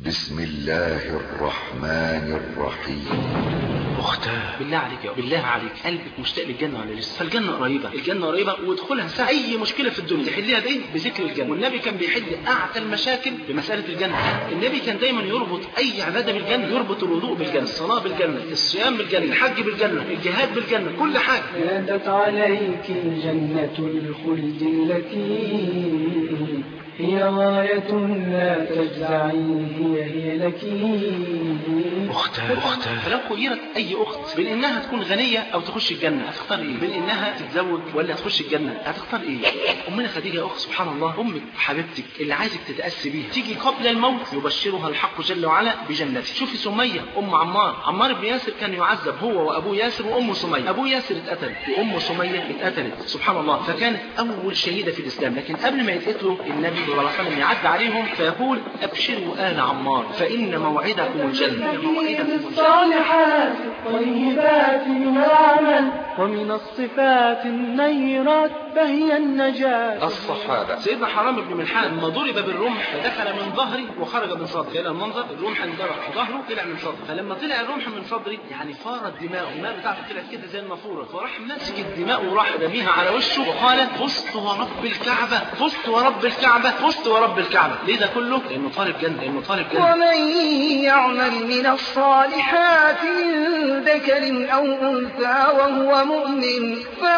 بسم الله الرحمن الرحيم اختاه بالله عليك يا بالله عليك قلبك مشتاق للجنه ولا لسه فالجنه قريبه الجنه قريبه وادخلها سهل اي مشكله في الدنيا تحليها بايه بذكر الجنه والنبي كان بيحل اعتى المشاكل بمساله الجنه النبي كان دايما يربط اي عباده بالجنه يربط الوضوء بالجنه الصلاه بالجنه الصيام بالجنه الحج بالجنه الجهاد بالجنه كل حاجه نادت عليك جنة الخلد التي هي غاية لا تجزعي هي هي لك اختاه اختاه فلو خيرت اي اخت بين انها تكون غنيه او تخش الجنه هتختار ايه بين انها تتزوج ولا تخش الجنه هتختار ايه امنا خديجه اخت سبحان الله امك حبيبتك اللي عايزك تتاسي بيها تيجي قبل الموت يبشرها الحق جل وعلا بجنته شوفي سميه ام عمار عمار بن ياسر كان يعذب هو وابو ياسر وام سميه ابو ياسر اتقتل وام سميه اتقتلت سبحان الله فكانت اول شهيده في الاسلام لكن قبل ما يتقتلوا النبي صلى الله عليه وسلم يعد عليهم فيقول ابشروا ال عمار فان موعدكم الجنه موعدكم الجنه الصالحات الطيبات والعمل ومن الصفات النيرات فهي النجاة الصحابة سيدنا حرام بن ملحان لما ضرب بالرمح فدخل من ظهري وخرج من صدري الى المنظر الرمح انضرب في ظهره طلع من صدري فلما طلع الرمح من صدري يعني فارت دماغه الدماغ بتاعته طلعت كده زي النافوره فراح ماسك الدماء وراح رميها على وشه وقال فزت ورب الكعبه فزت ورب الكعبه فزت ورب الكعبه ليه ده كله لانه طالب جنه لانه طالب جنه ومن يعمل من الصالحات من ذكر أو أنثى وهو مؤمن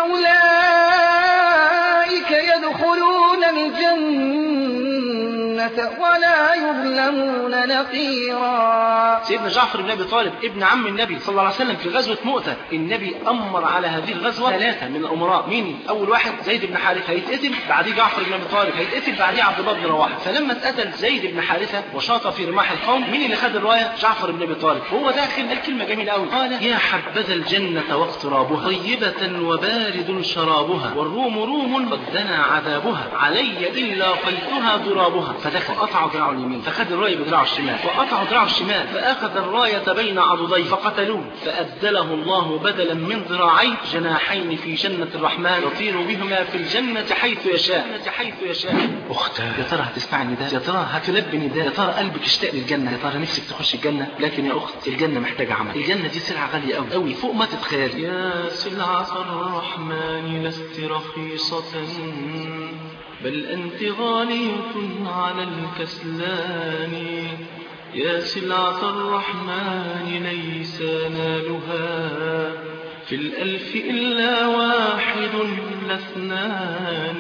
فأولئك يدخلون الجنة ولا يظلمون نقيرا سيدنا جعفر بن ابي طالب ابن عم النبي صلى الله عليه وسلم في غزوه مؤتة النبي امر على هذه الغزوه ثلاثه من الامراء مين اول واحد زيد بن حارثه هيتقتل بعديه جعفر بن ابي طالب هيتقتل بعديه عبد الله بن رواحه فلما اتقتل زيد بن حارثه وشاط في رماح القوم مين اللي خد الرايه جعفر بن ابي طالب وهو داخل قال كلمه جميله قوي قال يا حبذا الجنه واقترابها طيبه وبارد شرابها والروم روم قد دنا عذابها علي ان لاقيتها ضرابها فدخل قطع ذراعه اليمين فخد الرايه بدراعه الشمال وقطع ذراعه الشمال فاخذ الرايه بين عضديه فقتلوه فابدله الله بدلا من ذراعيه جناحين في جنه الرحمن يطير بهما في الجنه حيث يشاء حيث يشاء اختاه يا ترى هتسمع النداء يا ترى هتلبي نداء يا ترى قلبك اشتاق للجنه يا ترى نفسك تخش الجنه لكن يا اخت الجنه محتاجه عمل الجنه دي سلعه غاليه قوي قوي فوق ما تتخيل يا سلعة الرحمن لست رخيصة بل أنت غالية على الكسلان يا سلعة الرحمن ليس نالها في الألف إلا واحد لاثنان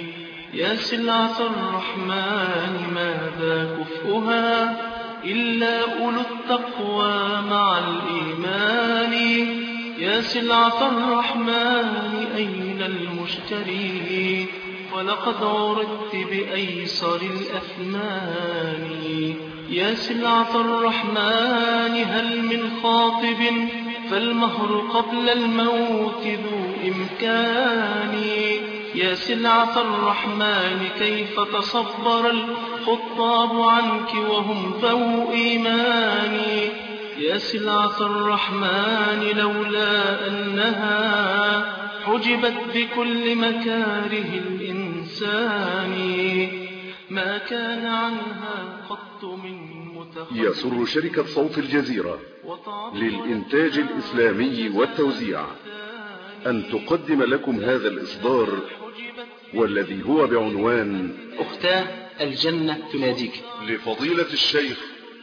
يا سلعة الرحمن ماذا كفؤها إلا أولو التقوى مع الإيمان يا سلعة الرحمن أين المشتري ولقد عرضت بأيسر الأثمان يا سلعة الرحمن هل من خاطب فالمهر قبل الموت ذو إمكان يا سلعة الرحمن كيف تصبر الخطاب عنك وهم ذو إيمان يا سلعة الرحمن لولا أنها حجبت بكل مكاره الإنسان ما كان عنها قط من متخلف يسر شركة صوت الجزيرة للإنتاج الإسلامي والتوزيع أن تقدم لكم هذا الإصدار والذي هو بعنوان اختاه الجنه تناديك لفضيلة الشيخ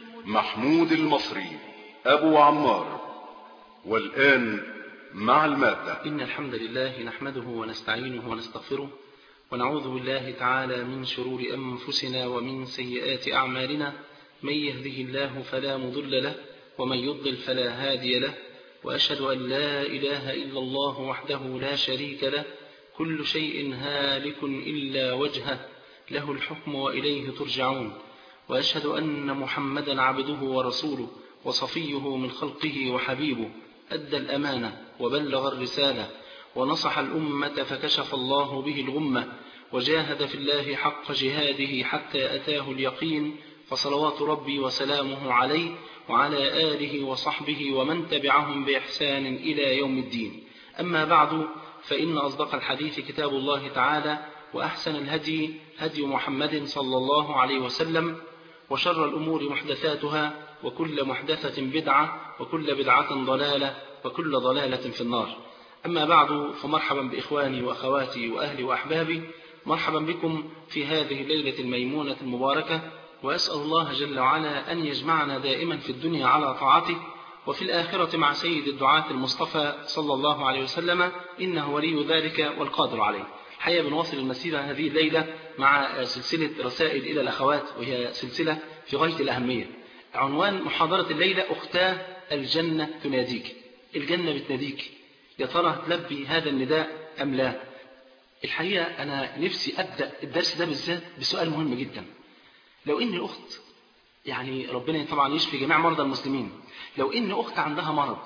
محمود المصري أبو عمار والآن مع المادة إن الحمد لله نحمده ونستعينه ونستغفره ونعوذ بالله تعالى من شرور أنفسنا ومن سيئات أعمالنا من يهده الله فلا مضل له ومن يضلل فلا هادي له وأشهد أن لا إله إلا الله وحده لا شريك له كل شيء هالك إلا وجهه له الحكم وإليه ترجعون وأشهد أن محمدا عبده ورسوله وصفيه من خلقه وحبيبه أدى الأمانة وبلغ الرسالة ونصح الأمة فكشف الله به الغمة وجاهد في الله حق جهاده حتى أتاه اليقين فصلوات ربي وسلامه عليه وعلى آله وصحبه ومن تبعهم بإحسان إلى يوم الدين أما بعد فإن أصدق الحديث كتاب الله تعالى وأحسن الهدي هدي محمد صلى الله عليه وسلم وشر الأمور محدثاتها وكل محدثة بدعة وكل بدعة ضلالة وكل ضلالة في النار أما بعد فمرحبا بإخواني وأخواتي وأهلي وأحبابي مرحبا بكم في هذه الليلة الميمونة المباركة وأسأل الله جل وعلا أن يجمعنا دائما في الدنيا على طاعته وفي الآخرة مع سيد الدعاة المصطفى صلى الله عليه وسلم إنه ولي ذلك والقادر عليه حقيقة بنواصل المسيرة هذه الليلة مع سلسلة رسائل إلى الأخوات وهي سلسلة في غاية الأهمية عنوان محاضرة الليلة أختاه الجنة تناديك الجنة بتناديك يا ترى تلبي هذا النداء أم لا الحقيقة أنا نفسي أبدأ الدرس ده بالذات بسؤال مهم جدا لو إن الأخت يعني ربنا طبعا يشفي جميع مرضى المسلمين لو إن أخت عندها مرض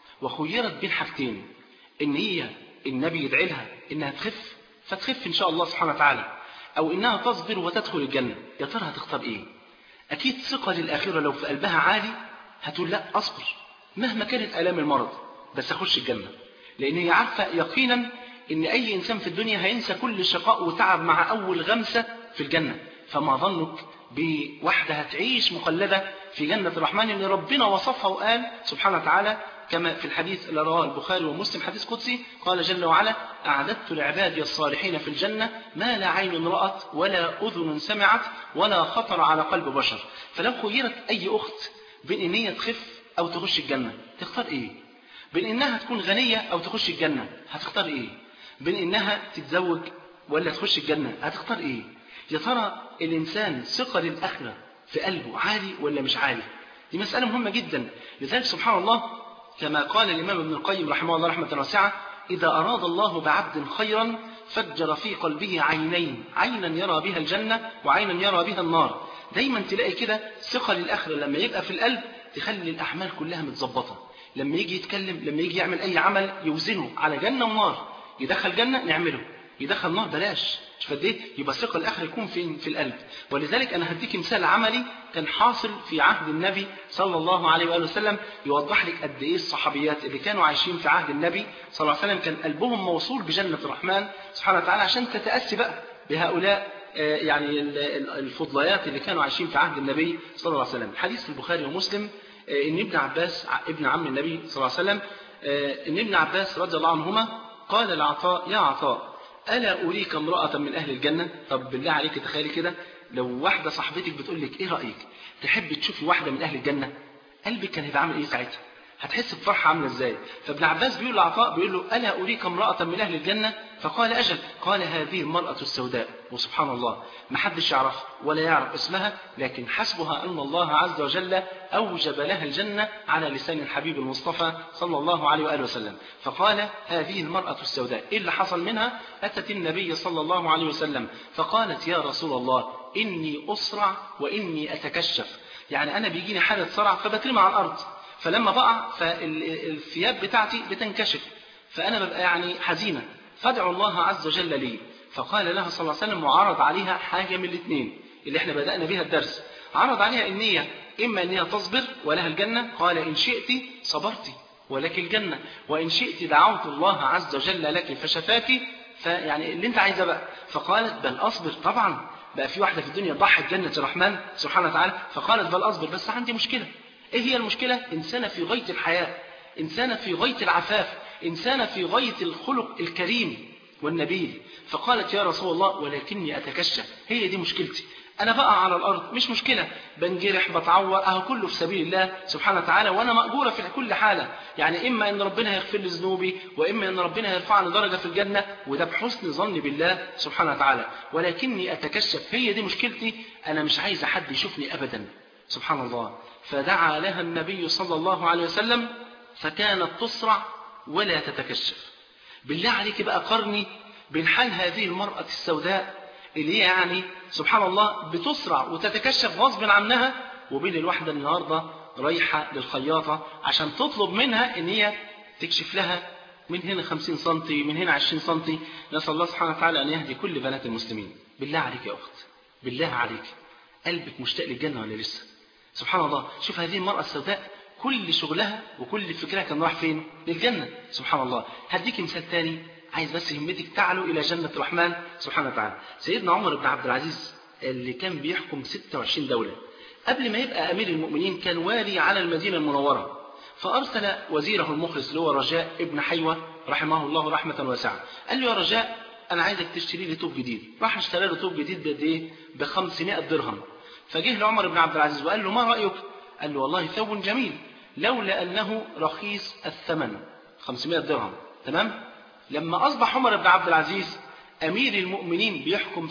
وخيرت بين حاجتين إن هي النبي يدعي لها إنها تخف فتخف إن شاء الله سبحانه وتعالى أو إنها تصبر وتدخل الجنة يا ترى هتختار إيه أكيد ثقة للآخرة لو في قلبها عالي هتقول لا أصبر مهما كانت آلام المرض بس أخش الجنة لأن هي عارفة يقينا إن أي إنسان في الدنيا هينسى كل شقاء وتعب مع أول غمسة في الجنة فما ظنك بواحدة هتعيش مخلدة في جنة الرحمن اللي ربنا وصفها وقال سبحانه وتعالى كما في الحديث اللي رواه البخاري ومسلم حديث قدسي قال جل وعلا أعددت لعبادي الصالحين في الجنة ما لا عين رأت ولا أذن سمعت ولا خطر على قلب بشر فلو خيرت أي أخت بين إن هي تخف أو تخش الجنة تختار إيه بين إنها تكون غنية أو تخش الجنة هتختار إيه بين إنها تتزوج ولا تخش الجنة هتختار إيه يا ترى الإنسان ثقة للآخرة في قلبه عالي ولا مش عالي دي مسألة مهمة جدا لذلك سبحان الله كما قال الإمام ابن القيم رحمه الله رحمة واسعة إذا أراد الله بعبد خيرا فجر في قلبه عينين عينا يرى بها الجنة وعينا يرى بها النار دايما تلاقي كده ثقة للآخرة لما يبقى في القلب تخلي الأعمال كلها متظبطة لما يجي يتكلم لما يجي يعمل أي عمل يوزنه على جنة ونار يدخل جنة نعمله يدخل نار بلاش شوف قد ايه يبقى ثقه الاخر يكون في في القلب ولذلك انا هديك مثال عملي كان حاصل في عهد النبي صلى الله عليه واله وسلم يوضح لك قد ايه الصحابيات اللي كانوا عايشين في عهد النبي صلى الله عليه وسلم كان قلبهم موصول بجنه الرحمن سبحانه وتعالى عشان تتاسي بقى بهؤلاء يعني الفضليات اللي كانوا عايشين في عهد النبي صلى الله عليه وسلم حديث في البخاري ومسلم ان ابن عباس ابن عم النبي صلى الله عليه وسلم ان ابن عباس رضي الله عنهما قال لعطاء يا عطاء ألا أريك امرأة من أهل الجنة طب بالله عليك تخيلي كده لو واحدة صاحبتك بتقول لك إيه رأيك تحب تشوفي واحدة من أهل الجنة قلبك كان هيبقى عامل إيه ساعتها هتحس بفرحة عاملة إزاي فابن عباس بيقول لعطاء بيقول له ألا أريك امرأة من أهل الجنة فقال أجل قال هذه المرأة السوداء وسبحان الله ما حدش يعرف ولا يعرف اسمها لكن حسبها أن الله عز وجل أوجب لها الجنة على لسان الحبيب المصطفى صلى الله عليه وآله وسلم فقال هذه المرأة السوداء إيه اللي حصل منها أتت النبي صلى الله عليه وسلم فقالت يا رسول الله إني أسرع وإني أتكشف يعني أنا بيجيني حالة صرع فبترمى على الأرض فلما بقع فالثياب بتاعتي بتنكشف فأنا ببقى يعني حزينة فادعوا الله عز وجل لي فقال لها صلى الله عليه وسلم وعرض عليها حاجة من الاثنين اللي احنا بدأنا بها الدرس عرض عليها النية إما أنها تصبر ولها الجنة قال إن شئت صبرت ولك الجنة وإن شئت دعوت الله عز وجل لك فشفاك فيعني اللي انت عايزه بقى فقالت بل أصبر طبعا بقى في واحدة في الدنيا ضحت جنة الرحمن سبحانه وتعالى فقالت بل أصبر بس عندي مشكلة ايه هي المشكلة إنسانة في غاية الحياة إنسانة في غاية العفاف إنسانة في غاية الخلق الكريم والنبيل فقالت يا رسول الله ولكني أتكشف هي دي مشكلتي أنا بقى على الأرض مش مشكلة بنجرح بتعور أهو كله في سبيل الله سبحانه وتعالى وأنا مأجورة في كل حالة يعني إما أن ربنا يغفر لي ذنوبي وإما أن ربنا يرفعني درجة في الجنة وده بحسن ظني بالله سبحانه وتعالى ولكني أتكشف هي دي مشكلتي أنا مش عايز حد يشوفني أبدا سبحان الله فدعا لها النبي صلى الله عليه وسلم فكانت تسرع ولا تتكشف بالله عليك بقى قرني بين حال هذه المرأة السوداء اللي هي يعني سبحان الله بتسرع وتتكشف غصب عنها وبين الواحدة النهاردة رايحة للخياطة عشان تطلب منها ان هي تكشف لها من هنا 50 سنتي من هنا 20 سنتي نسأل الله سبحانه وتعالى أن يهدي كل بنات المسلمين بالله عليك يا أخت بالله عليك قلبك مشتاق للجنة ولا لسه سبحان الله شوف هذه المرأة السوداء كل شغلها وكل فكرها كان راح فين للجنة سبحان الله هديك مثال تاني عايز بس همتك تعلو إلى جنة الرحمن سبحانه وتعالى سيدنا عمر بن عبد العزيز اللي كان بيحكم 26 دولة قبل ما يبقى أمير المؤمنين كان والي على المدينة المنورة فأرسل وزيره المخلص اللي هو رجاء ابن حيوة رحمه الله رحمة واسعة قال له يا رجاء أنا عايزك تشتري لي توب جديد راح اشترى له توب جديد بقد إيه ب 500 درهم فجه لعمر بن عبد العزيز وقال له ما رأيك قال له والله ثوب جميل لولا أنه رخيص الثمن 500 درهم تمام لما أصبح عمر بن عبد العزيز أمير المؤمنين بيحكم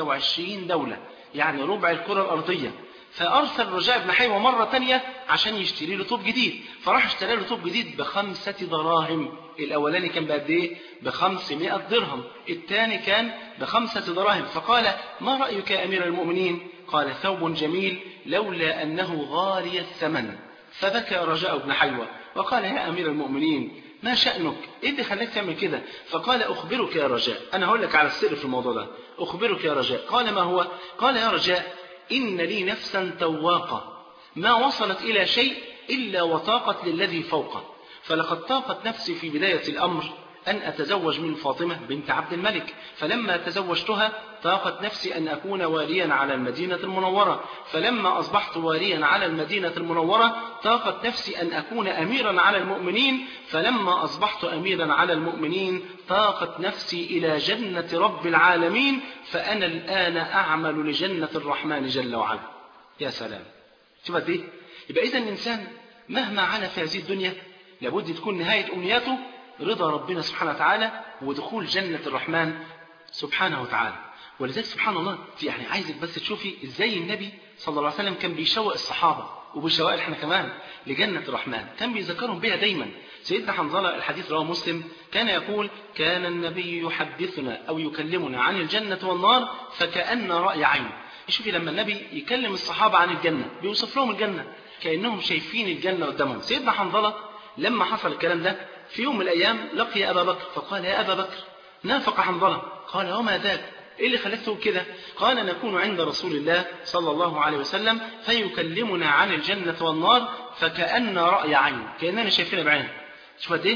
26 دولة يعني ربع الكرة الأرضية فأرسل رجاء بن حيوة مرة تانية عشان يشتري له توب جديد فراح اشترى له توب جديد بخمسة دراهم الأولاني كان بقد إيه؟ بخمسمائة درهم الثاني كان بخمسة دراهم فقال ما رأيك يا أمير المؤمنين قال ثوب جميل لولا أنه غالي الثمن فبكى رجاء بن حيوة وقال يا أمير المؤمنين ما شأنك إيه اللي خلاك تعمل كده فقال أخبرك يا رجاء أنا هقول لك على السر في الموضوع ده أخبرك يا رجاء قال ما هو قال يا رجاء إن لي نفسا تواقة ما وصلت إلى شيء إلا وطاقت للذي فوقه فلقد طاقت نفسي في بداية الأمر أن أتزوج من فاطمة بنت عبد الملك فلما تزوجتها طاقت نفسي أن أكون واليا على المدينة المنورة فلما أصبحت واليا على المدينة المنورة طاقت نفسي أن أكون أميرا على المؤمنين فلما أصبحت أميرا على المؤمنين طاقت نفسي إلى جنة رب العالمين فأنا الآن أعمل لجنة الرحمن جل وعلا يا سلام شوف قد ايه يبقى إذا الإنسان مهما عانى في هذه الدنيا لابد تكون نهاية أمنياته رضا ربنا سبحانه وتعالى ودخول جنة الرحمن سبحانه وتعالى ولذلك سبحان الله يعني عايزك بس تشوفي ازاي النبي صلى الله عليه وسلم كان بيشوق الصحابة وبيشوق احنا كمان لجنة الرحمن كان بيذكرهم بها دايما سيدنا حنظلة الحديث رواه مسلم كان يقول كان النبي يحدثنا أو يكلمنا عن الجنة والنار فكأن رأي عين شوفي لما النبي يكلم الصحابة عن الجنة بيوصف لهم الجنة كأنهم شايفين الجنة قدامهم سيدنا حنظلة لما حصل الكلام ده في يوم من الأيام لقي أبا بكر فقال يا أبا بكر نافق حنظلة قال وما ذاك إيه اللي خلاك تقول كده قال نكون عند رسول الله صلى الله عليه وسلم فيكلمنا عن الجنة والنار فكأن رأي عين كأننا شايفينها بعين شوف قد ايه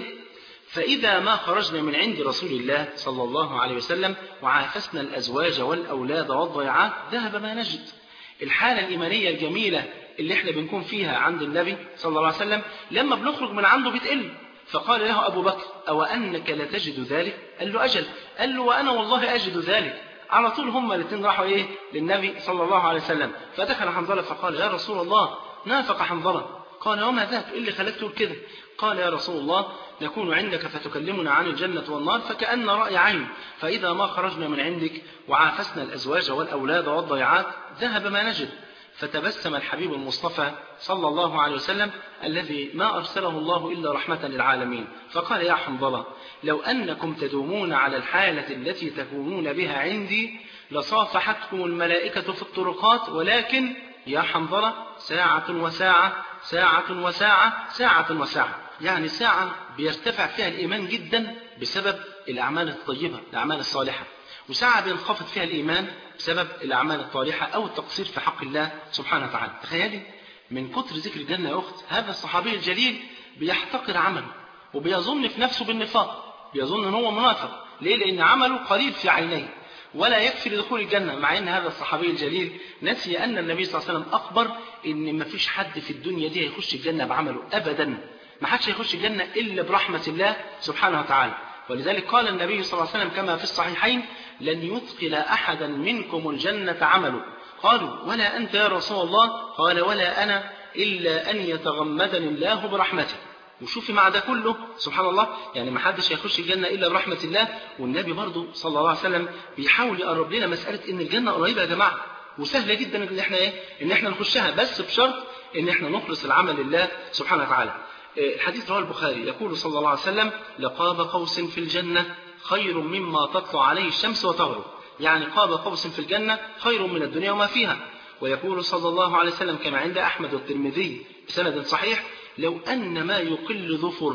فإذا ما خرجنا من عند رسول الله صلى الله عليه وسلم وعافسنا الأزواج والأولاد والضيعات ذهب ما نجد الحالة الإيمانية الجميلة اللي احنا بنكون فيها عند النبي صلى الله عليه وسلم لما بنخرج من عنده بتقل فقال له أبو بكر أو أنك لتجد ذلك قال له أجل قال له وأنا والله أجد ذلك على طول هم الاثنين راحوا إيه للنبي صلى الله عليه وسلم فدخل حنظلة فقال يا رسول الله نافق حنظلة قال وما ذاك إيه اللي خلاك تقول كده قال يا رسول الله نكون عندك فتكلمنا عن الجنة والنار فكأن رأي عين فإذا ما خرجنا من عندك وعافسنا الأزواج والأولاد والضيعات ذهب ما نجد فتبسم الحبيب المصطفى صلى الله عليه وسلم الذي ما أرسله الله إلا رحمة للعالمين فقال يا حنظلة لو أنكم تدومون على الحالة التي تكونون بها عندي لصافحتكم الملائكة في الطرقات ولكن يا حنظلة ساعة وساعة ساعة وساعة ساعة وساعة يعني ساعة بيرتفع فيها الإيمان جدا بسبب الأعمال الطيبة الأعمال الصالحة وساعة بينخفض فيها الإيمان بسبب الأعمال الطالحة أو التقصير في حق الله سبحانه وتعالى تخيلي من كتر ذكر الجنة يا أخت هذا الصحابي الجليل بيحتقر عمله وبيظن في نفسه بالنفاق بيظن أن هو منافق ليه؟ لأن عمله قليل في عينيه ولا يكفي لدخول الجنة مع أن هذا الصحابي الجليل نسي أن النبي صلى الله عليه وسلم أخبر أن ما فيش حد في الدنيا دي هيخش الجنة بعمله أبدا ما حدش هيخش الجنة إلا برحمة الله سبحانه وتعالى ولذلك قال النبي صلى الله عليه وسلم كما في الصحيحين لن يدخل أحدا منكم الجنة عمله قالوا ولا أنت يا رسول الله قال ولا أنا إلا أن يتغمدني الله برحمته وشوفي مع ده كله سبحان الله يعني ما حدش هيخش الجنة إلا برحمة الله والنبي برضه صلى الله عليه وسلم بيحاول يقرب لنا مسألة إن الجنة قريبة يا جماعة وسهلة جدا إن إحنا إيه إن إحنا نخشها بس بشرط إن إحنا نخلص العمل لله سبحانه وتعالى الحديث رواه البخاري يقول صلى الله عليه وسلم لقاب قوس في الجنة خير مما تطلع عليه الشمس وتغرب يعني قاب قوس في الجنة خير من الدنيا وما فيها ويقول صلى الله عليه وسلم كما عند أحمد والترمذي بسند صحيح لو أن ما يقل ظفر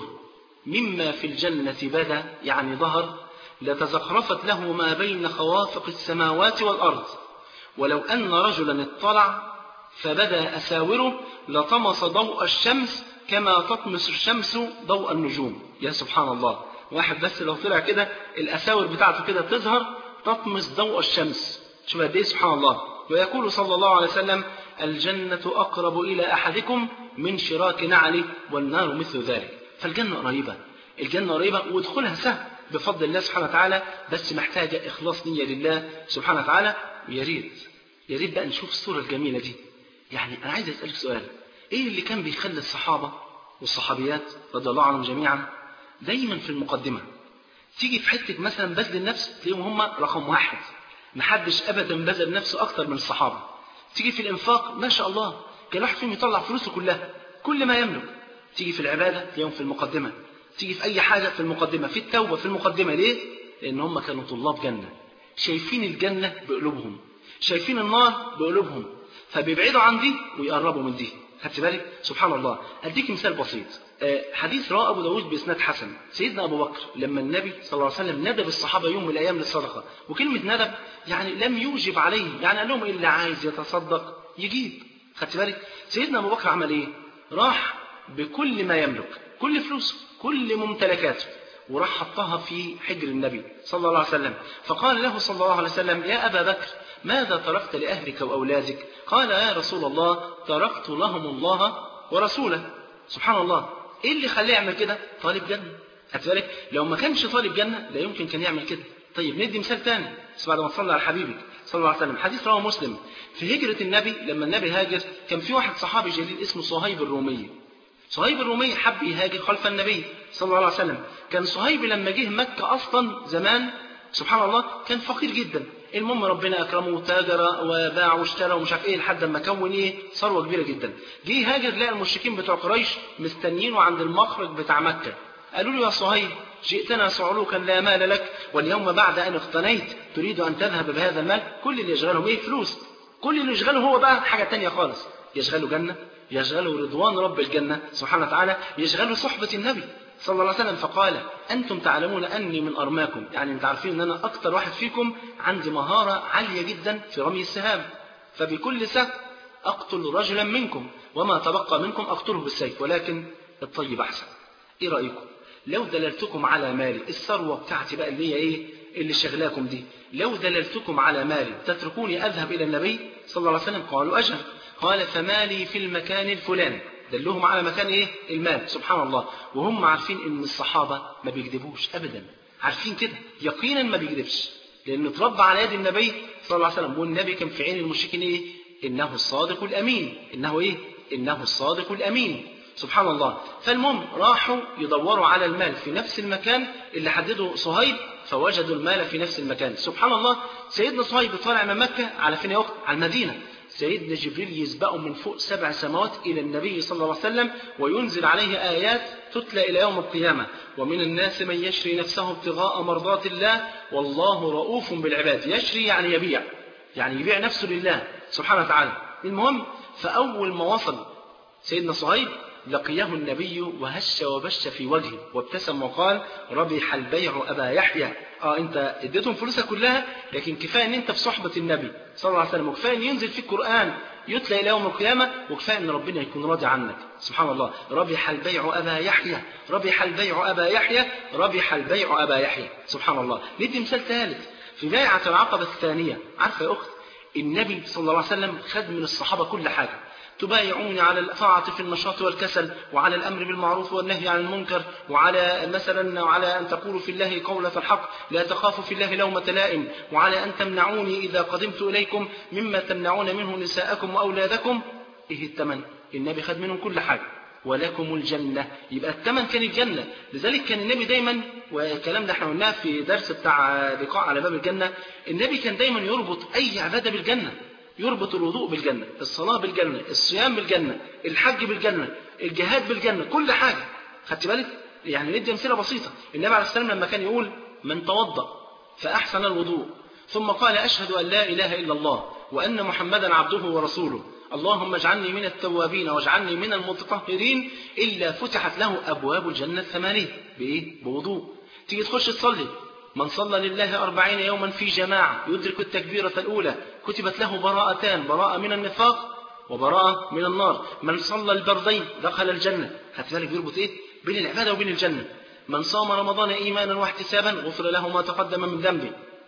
مما في الجنة بدا يعني ظهر لتزخرفت له ما بين خوافق السماوات والأرض ولو أن رجلا اطلع فبدا أساوره لطمس ضوء الشمس كما تطمس الشمس ضوء النجوم يا سبحان الله واحد بس لو طلع كده الأساور بتاعته كده تظهر تطمس ضوء الشمس شوف قد ايه سبحان الله ويقول صلى الله عليه وسلم الجنة أقرب إلى أحدكم من شراك نعله والنار مثل ذلك فالجنة قريبة الجنة قريبة وادخلها سهل بفضل الله سبحانه وتعالى بس محتاجة إخلاص نية لله سبحانه وتعالى ويا ريت يا ريت بقى نشوف الصورة الجميلة دي يعني أنا عايز أسألك سؤال إيه اللي كان بيخلي الصحابة والصحابيات رضي الله عنهم جميعا دايما في المقدمة تيجي في حتة مثلا بذل النفس تلاقيهم هم رقم واحد محدش أبدا بذل نفسه أكتر من الصحابة تيجي في الإنفاق ما شاء الله كان واحد فيهم يطلع فلوسه كلها كل ما يملك تيجي في العبادة تلاقيهم في المقدمة تيجي في أي حاجة في المقدمة في التوبة في المقدمة ليه؟ لأن هم كانوا طلاب جنة شايفين الجنة بقلوبهم شايفين النار بقلوبهم فبيبعدوا عن دي ويقربوا من دي خدت بالك سبحان الله اديك مثال بسيط آه، حديث رواه ابو داود باسناد حسن سيدنا ابو بكر لما النبي صلى الله عليه وسلم ندب الصحابه يوم من الايام للصدقه وكلمه ندب يعني لم يوجب عليهم يعني قال لهم اللي عايز يتصدق يجيب خدت بالك سيدنا ابو بكر عمل ايه راح بكل ما يملك كل فلوسه كل ممتلكاته وراح حطها في حجر النبي صلى الله عليه وسلم فقال له صلى الله عليه وسلم يا أبا بكر ماذا تركت لأهلك وأولادك قال يا رسول الله تركت لهم الله ورسوله سبحان الله إيه اللي خليه يعمل كده طالب جنة خدت بالك لو ما كانش طالب جنة لا يمكن كان يعمل كده طيب ندي مثال تاني بس بعد ما تصلي على حبيبك صلى الله عليه وسلم حديث رواه مسلم في هجرة النبي لما النبي هاجر كان في واحد صحابي جليل اسمه صهيب الرومي صهيب الرومي حب يهاجر خلف النبي صلى الله عليه وسلم كان صهيب لما جه مكة أصلا زمان سبحان الله كان فقير جدا المهم ربنا أكرمه وتاجر وباع واشترى ومش عارف إيه لحد ما كون إيه ثروة كبيرة جدا جه هاجر لقى المشركين بتوع قريش مستنيينه عند المخرج بتاع مكة قالوا له يا صهيب جئتنا صعلوكا لا مال لك واليوم بعد أن اقتنيت تريد أن تذهب بهذا المال كل اللي يشغلهم إيه فلوس كل اللي يشغله هو بقى حاجة تانية خالص يشغله جنة يشغله رضوان رب الجنة سبحانه وتعالى يشغله صحبة النبي صلى الله عليه وسلم فقال أنتم تعلمون أني من أرماكم يعني أنت عارفين أن أنا أكتر واحد فيكم عندي مهارة عالية جدا في رمي السهام فبكل سهم أقتل رجلا منكم وما تبقى منكم أقتله بالسيف ولكن الطيب أحسن إيه رأيكم لو دللتكم على مالي الثروة بتاعتي بقى اللي هي إيه اللي شغلاكم دي لو دللتكم على مالي تتركوني أذهب إلى النبي صلى الله عليه وسلم قالوا أجل قال فمالي في المكان الفلاني دلهم على مكان ايه المال سبحان الله وهم عارفين ان الصحابة ما بيكذبوش ابدا عارفين كده يقينا ما بيكذبش لانه اتربى على يد النبي صلى الله عليه وسلم والنبي كان في عين المشركين ايه انه الصادق الامين انه ايه انه الصادق الامين سبحان الله فالمهم راحوا يدوروا على المال في نفس المكان اللي حدده صهيب فوجدوا المال في نفس المكان سبحان الله سيدنا صهيب طالع من مكة على فين يا وقت على المدينة سيدنا جبريل يسبقه من فوق سبع سماوات إلى النبي صلى الله عليه وسلم وينزل عليه آيات تتلى إلى يوم القيامة ومن الناس من يشري نفسه ابتغاء مرضات الله والله رؤوف بالعباد يشري يعني يبيع يعني يبيع نفسه لله سبحانه وتعالى المهم فأول ما وصل سيدنا صهيب لقيه النبي وهش وبش في وجهه وابتسم وقال ربح البيع أبا يحيى اه انت اديتهم فلوسك كلها لكن كفايه ان انت في صحبه النبي صلى الله عليه وسلم وكفايه ان ينزل في القران يتلى الى يوم القيامه وكفايه ان ربنا يكون راضي عنك سبحان الله ربح البيع ابا يحيى ربح البيع ابا يحيى ربح البيع ابا يحيى سبحان الله ندي مثال ثالث في بيعه العقبه الثانيه عارفه يا اخت النبي صلى الله عليه وسلم خد من الصحابه كل حاجه تبايعوني على الطاعة في النشاط والكسل وعلى الأمر بالمعروف والنهي عن المنكر وعلى مثلا وعلى أن تقولوا في الله قولة الحق لا تخافوا في الله لومة لائم وعلى أن تمنعوني إذا قدمت إليكم مما تمنعون منه نساءكم وأولادكم إيه الثمن النبي خد منهم كل حاجة ولكم الجنة يبقى الثمن كان الجنة لذلك كان النبي دايما والكلام ده احنا قلناه في درس بتاع لقاء على باب الجنة النبي كان دايما يربط أي عبادة بالجنة يربط الوضوء بالجنة الصلاة بالجنة الصيام بالجنة الحج بالجنة الجهاد بالجنة كل حاجة خدت بالك يعني ندي أمثلة بسيطة النبي عليه السلام لما كان يقول من توضأ فأحسن الوضوء ثم قال أشهد أن لا إله إلا الله وأن محمدا عبده ورسوله اللهم اجعلني من التوابين واجعلني من المتطهرين إلا فتحت له أبواب الجنة الثمانية بإيه؟ بوضوء تيجي تخش تصلي من صلى لله أربعين يوما في جماعة يدرك التكبيرة الأولى كتبت له براءتان براءة من النفاق وبراءة من النار من صلى البردين دخل الجنة خدت بالك بيربط إيه بين العبادة وبين الجنة من صام رمضان إيمانا واحتسابا غفر له ما تقدم من ذنبه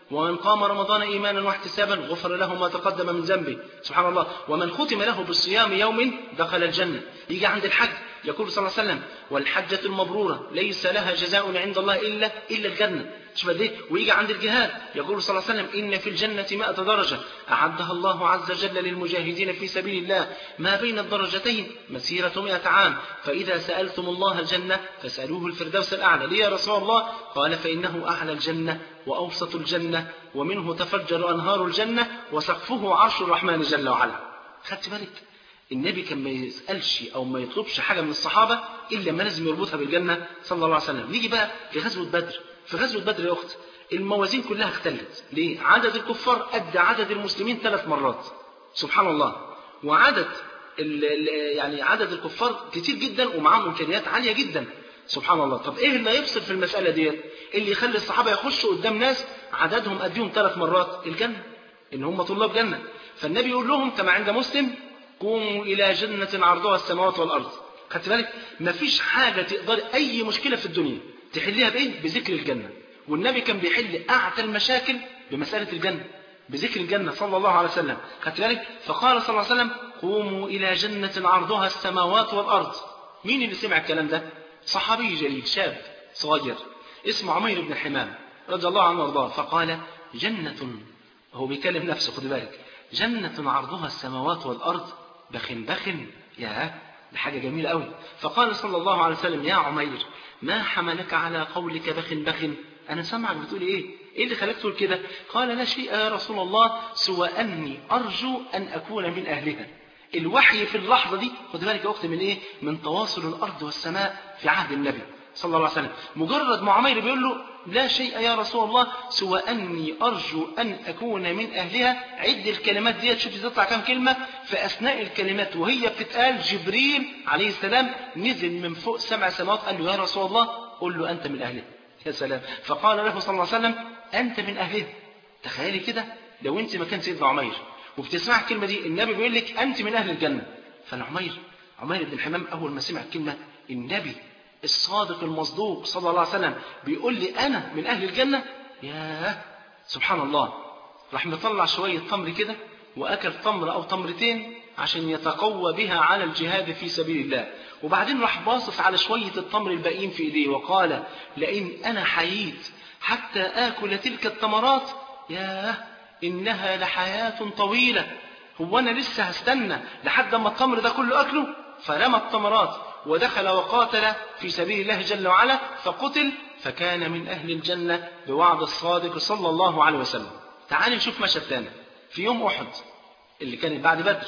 ومن قام رمضان إيمانا واحتسابا غفر له ما تقدم من ذنبه سبحان الله ومن ختم له بالصيام يوم دخل الجنة يجي عند الحج يقول صلى الله عليه وسلم والحجة المبرورة ليس لها جزاء عند الله إلا إلا الجنة شوف قد ايه ويجي عند الجهاد يقول صلى الله عليه وسلم إن في الجنة مائة درجة أعدها الله عز وجل للمجاهدين في سبيل الله ما بين الدرجتين مسيرة مائة عام فإذا سألتم الله الجنة فاسألوه الفردوس الأعلى ليه يا رسول الله قال فإنه أعلى الجنة وأوسط الجنة ومنه تفجر أنهار الجنة وسقفه عرش الرحمن جل وعلا خدت بالك النبي كان ما يسألش أو ما يطلبش حاجة من الصحابة إلا ما لازم يربطها بالجنة صلى الله عليه وسلم نيجي بقى في غزوة بدر في غزوة بدر يا أخت الموازين كلها اختلت ليه؟ عدد الكفار قد عدد المسلمين ثلاث مرات سبحان الله وعدد ال ال يعني عدد الكفار كتير جدا ومعاهم إمكانيات عالية جدا سبحان الله طب إيه اللي يفصل في المسألة ديت اللي يخلي الصحابة يخشوا قدام ناس عددهم قديهم ثلاث مرات الجنة إن هم طلاب جنة فالنبي يقول لهم كما عند مسلم قوموا إلى جنة عرضها السماوات والأرض خدت بالك مفيش حاجة تقدر أي مشكلة في الدنيا تحليها بإيه بذكر الجنة والنبي كان بيحل أعتى المشاكل بمسألة الجنة بذكر الجنة صلى الله عليه وسلم خدت بالك فقال صلى الله عليه وسلم قوموا إلى جنة عرضها السماوات والأرض مين اللي سمع الكلام ده صحابي جليل شاب صغير اسمه عمير بن الحمام رضي الله عنه وارضاه فقال جنة هو بيكلم نفسه خد بالك جنة عرضها السماوات والأرض بخن بخن يا ده حاجة جميلة قوي فقال صلى الله عليه وسلم يا عمير ما حملك على قولك بخن بخن أنا سامعك بتقول إيه إيه اللي خلاك تقول كده قال لا شيء يا رسول الله سوى أني أرجو أن أكون من أهلها الوحي في اللحظة دي خد بالك يا أختي من إيه من تواصل الأرض والسماء في عهد النبي صلى الله عليه وسلم مجرد ما عمير بيقول له لا شيء يا رسول الله سوى أني أرجو أن أكون من أهلها عد الكلمات دي شوف تطلع كام كلمة في أثناء الكلمات وهي بتتقال جبريل عليه السلام نزل من فوق سبع سماوات قال له يا رسول الله قل له أنت من أهلها يا سلام فقال له صلى الله عليه وسلم أنت من أهلها تخيلي كده لو أنت مكان سيدنا عمير وبتسمع الكلمة دي النبي بيقول لك أنت من أهل الجنة فالعمير عمير بن الحمام أول ما سمع الكلمة النبي الصادق المصدوق صلى الله عليه وسلم بيقول لي أنا من أهل الجنة ياه سبحان الله راح مطلع شوية تمر كده وأكل تمر أو تمرتين عشان يتقوى بها على الجهاد في سبيل الله وبعدين راح باصص على شوية التمر الباقيين في إيديه وقال لئن أنا حييت حتى آكل تلك التمرات ياه إنها لحياة طويلة هو أنا لسه هستنى لحد ما التمر ده كله أكله فرمى التمرات ودخل وقاتل في سبيل الله جل وعلا فقتل فكان من أهل الجنة بوعد الصادق صلى الله عليه وسلم تعال نشوف مشهد تاني في يوم أحد اللي كانت بعد بدر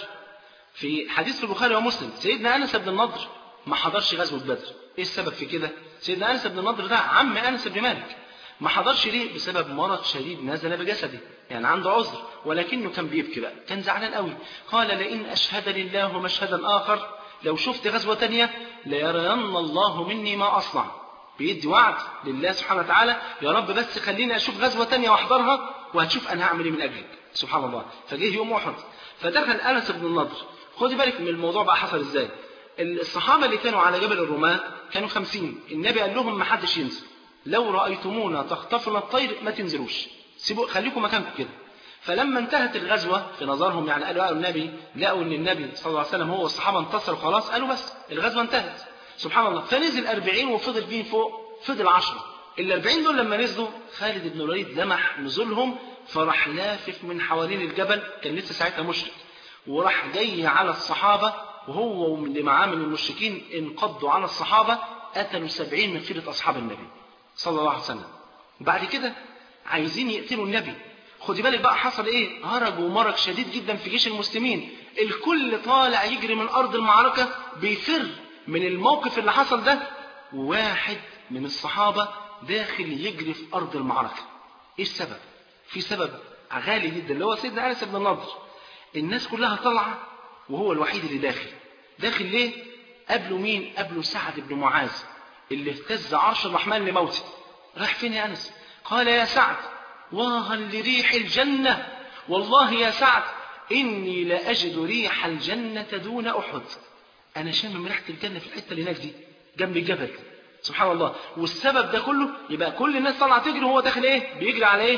في حديث في البخاري ومسلم سيدنا أنس بن النضر ما حضرش غزوة بدر إيه السبب في كده سيدنا أنس بن النضر ده عم أنس بن مالك ما حضرش ليه بسبب مرض شديد نزل بجسده يعني عنده عذر ولكنه كان بيبكي بقى كان زعلان قوي قال لئن أشهدني الله مشهدا آخر لو شفت غزوة تانية ليرين الله مني ما أصنع بيدي وعد لله سبحانه وتعالى يا رب بس خليني أشوف غزوة تانية وأحضرها وهتشوف أنا هعمل إيه من أجلك سبحان الله فجه يوم أحد فدخل أنس بن النضر خدي بالك من الموضوع بقى حصل إزاي الصحابة اللي كانوا على جبل الرماة كانوا خمسين النبي قال لهم ما حدش ينزل لو رأيتمونا تخطفنا الطير ما تنزلوش سيبوا خليكم مكانكم كده فلما انتهت الغزوة في نظرهم يعني قالوا قالوا النبي لقوا ان النبي صلى الله عليه وسلم هو والصحابة انتصروا خلاص قالوا بس الغزوة انتهت سبحان الله فنزل أربعين وفضل فين فوق فضل عشرة الأربعين دول لما نزلوا خالد بن الوليد لمح نزولهم فراح لافف من حوالين الجبل كان لسه ساعتها مشرك وراح جاي على الصحابة وهو واللي معاه من المشركين انقضوا على الصحابة قتلوا سبعين من خيرة أصحاب النبي صلى الله عليه وسلم بعد كده عايزين يقتلوا النبي خدي بالك بقى حصل ايه هرج ومرج شديد جدا في جيش المسلمين الكل طالع يجري من ارض المعركة بيفر من الموقف اللي حصل ده وواحد من الصحابة داخل يجري في ارض المعركة ايه السبب في سبب غالي جدا اللي هو سيدنا انس بن النضر الناس كلها طالعة وهو الوحيد اللي داخل داخل ليه قبله مين قبله سعد بن معاذ اللي اهتز عرش الرحمن لموته راح فين يا انس قال يا سعد واها لريح الجنة والله يا سعد إني لأجد ريح الجنة دون أحد أنا شامم ريحة الجنة في الحتة اللي هناك دي جنب الجبل سبحان الله والسبب ده كله يبقى كل الناس طالعه تجري وهو داخل ايه بيجري على ايه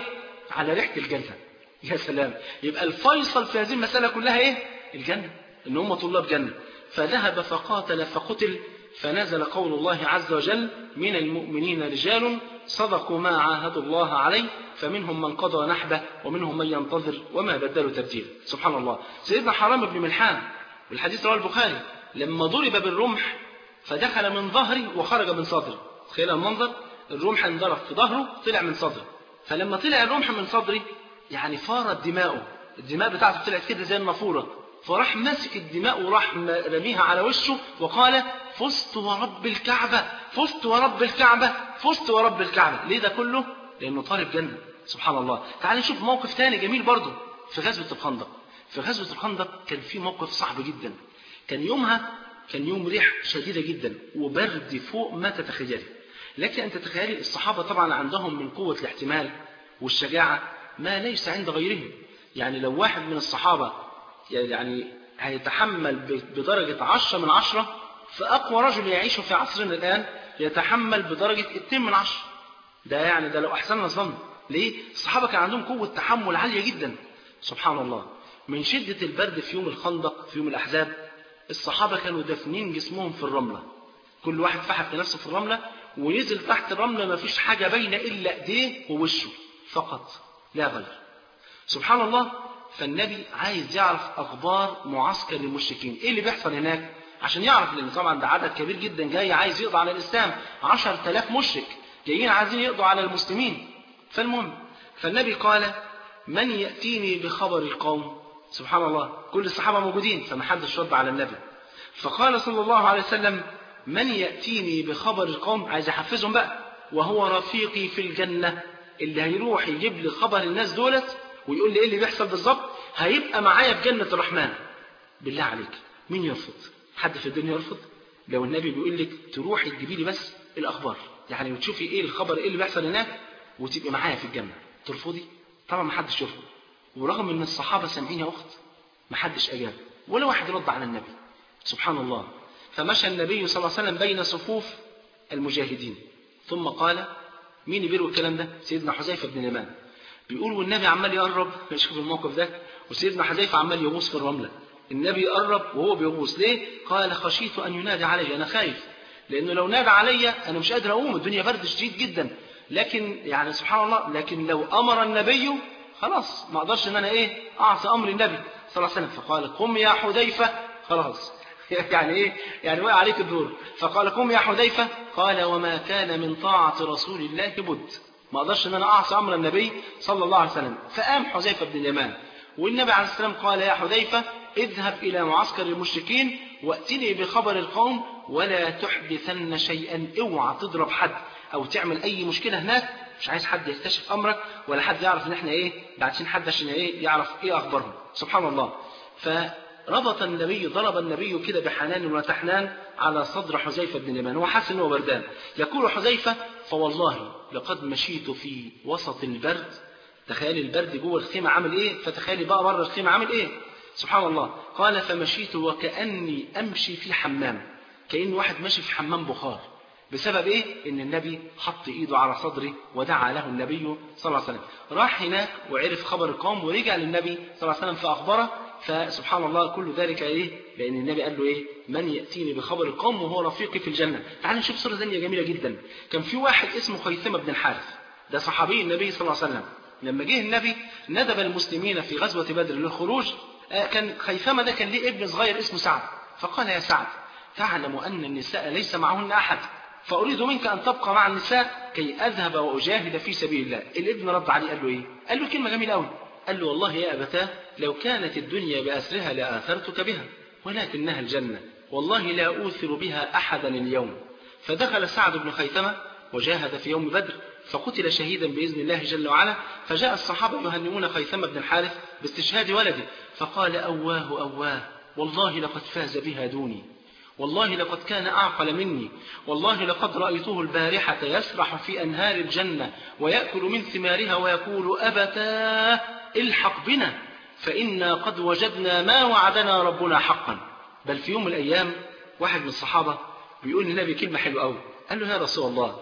على ريحة الجنة يا سلام يبقى الفيصل في هذه المسألة كلها ايه الجنة ان هم طلاب جنة فذهب فقاتل فقتل فنزل قول الله عز وجل من المؤمنين رجال صدقوا ما عاهدوا الله عليه فمنهم من قضى نحبه ومنهم من ينتظر وما بدلوا تبديلا سبحان الله سيدنا حرام بن ملحان والحديث رواه البخاري لما ضرب بالرمح فدخل من ظهري وخرج من صدري تخيل المنظر الرمح انضرب في ظهره طلع من صدره فلما طلع الرمح من صدري يعني فارت دماؤه الدماء بتاعته طلعت كده زي النافوره فراح ماسك الدماء وراح رميها على وشه وقال فزت ورب الكعبة فزت ورب الكعبة فزت ورب الكعبة ليه ده كله؟ لأنه طالب جنة سبحان الله تعال نشوف موقف تاني جميل برضه في غزوة الخندق في غزوة الخندق كان في موقف صعب جدا كان يومها كان يوم ريح شديدة جدا وبرد فوق ما تتخيلي لكن أن تتخيلي الصحابة طبعا عندهم من قوة الاحتمال والشجاعة ما ليس عند غيرهم يعني لو واحد من الصحابة يعني هيتحمل بدرجة عشرة من عشرة فأقوى رجل يعيش في عصرنا الآن يتحمل بدرجة اتنين من عشرة ده يعني ده لو أحسننا الظن ليه؟ الصحابة كان عندهم قوة تحمل عالية جدا سبحان الله من شدة البرد في يوم الخندق في يوم الأحزاب الصحابة كانوا دافنين جسمهم في الرملة كل واحد فحت نفسه في الرملة ونزل تحت الرملة ما فيش حاجة باينة إلا إيديه ووشه فقط لا غير سبحان الله فالنبي عايز يعرف أخبار معسكر المشركين إيه اللي بيحصل هناك عشان يعرف لأن طبعا ده عدد كبير جدا جاي عايز يقضي على الإسلام عشر تلاف مشرك جايين عايزين يقضوا على المسلمين فالمهم فالنبي قال من يأتيني بخبر القوم سبحان الله كل الصحابة موجودين فما حدش رد على النبي فقال صلى الله عليه وسلم من يأتيني بخبر القوم عايز يحفزهم بقى وهو رفيقي في الجنة اللي هيروح يجيب لي خبر الناس دولت ويقول لي ايه اللي بيحصل بالظبط هيبقى معايا في جنة الرحمن بالله عليك مين يرفض حد في الدنيا يرفض لو النبي بيقول لك تروحي تجيبي لي بس الاخبار يعني وتشوفي ايه الخبر ايه اللي بيحصل هناك وتبقي معايا في الجنة ترفضي طبعا ما حدش يرفض ورغم ان الصحابة سامعين يا اخت ما حدش اجاب ولا واحد رد على النبي سبحان الله فمشى النبي صلى الله عليه وسلم بين صفوف المجاهدين ثم قال مين بيروي الكلام ده سيدنا حذيفه بن اليمان بيقول والنبي عمال يقرب نشوف الموقف ده وسيدنا حذيفه عمال يغوص في الرمله النبي يقرب وهو بيغوص ليه قال خشيت ان ينادي علي انا خايف لانه لو نادى علي انا مش قادر اقوم الدنيا برد شديد جدا لكن يعني سبحان الله لكن لو امر النبي خلاص ما اقدرش ان انا ايه اعصي امر النبي صلى الله عليه وسلم فقال قم يا حذيفه خلاص يعني ايه يعني وقع عليك الدور فقال قم يا حذيفه قال وما كان من طاعه رسول الله بد ما اقدرش ان انا اعصي امر النبي صلى الله عليه وسلم فقام حذيفه بن اليمان والنبي عليه السلام قال يا حذيفه اذهب الى معسكر المشركين واتني بخبر القوم ولا تحدثن شيئا اوعى تضرب حد او تعمل اي مشكله هناك مش عايز حد يكتشف امرك ولا حد يعرف ان احنا ايه باعتين حد عشان ايه يعرف ايه اخبارهم سبحان الله فربط النبي ضرب النبي كده بحنان وتحنان على صدر حذيفه بن اليمان هو حاسس ان هو بردان يقول حذيفه فوالله لقد مشيت في وسط البرد تخيلي البرد جوه الخيمه عامل ايه فتخيلي بقى بره الخيمه عامل ايه سبحان الله قال فمشيت وكاني امشي في حمام كأن واحد ماشي في حمام بخار بسبب ايه ان النبي حط ايده على صدري ودعا له النبي صلى الله عليه وسلم راح هناك وعرف خبر القوم ورجع للنبي صلى الله عليه وسلم فاخبره فسبحان الله كل ذلك ايه لان النبي قال له ايه من ياتيني بخبر القوم وهو رفيقي في الجنه تعال نشوف صوره ثانيه جميله جدا كان في واحد اسمه خيثمه بن الحارث ده صحابي النبي صلى الله عليه وسلم لما جه النبي ندب المسلمين في غزوه بدر للخروج كان خيثمه ده كان ليه ابن صغير اسمه سعد فقال يا سعد تعلم ان النساء ليس معهن احد فأريد منك أن تبقى مع النساء كي أذهب وأجاهد في سبيل الله الابن رد عليه قال له إيه قال له كلمة جميلة أوي قال له والله يا أبتاه لو كانت الدنيا بأسرها لآثرتك بها ولكنها الجنة والله لا أوثر بها أحدا اليوم فدخل سعد بن خيثمة وجاهد في يوم بدر فقتل شهيدا بإذن الله جل وعلا فجاء الصحابة يهنئون خيثمة بن الحارث باستشهاد ولده فقال أواه أواه والله لقد فاز بها دوني والله لقد كان أعقل مني والله لقد رأيته البارحة يسرح في أنهار الجنة ويأكل من ثمارها ويقول أبتاه الحق بنا فإنا قد وجدنا ما وعدنا ربنا حقا بل في يوم من الأيام واحد من الصحابة بيقول للنبي كلمة حلوة أوي قال له يا رسول الله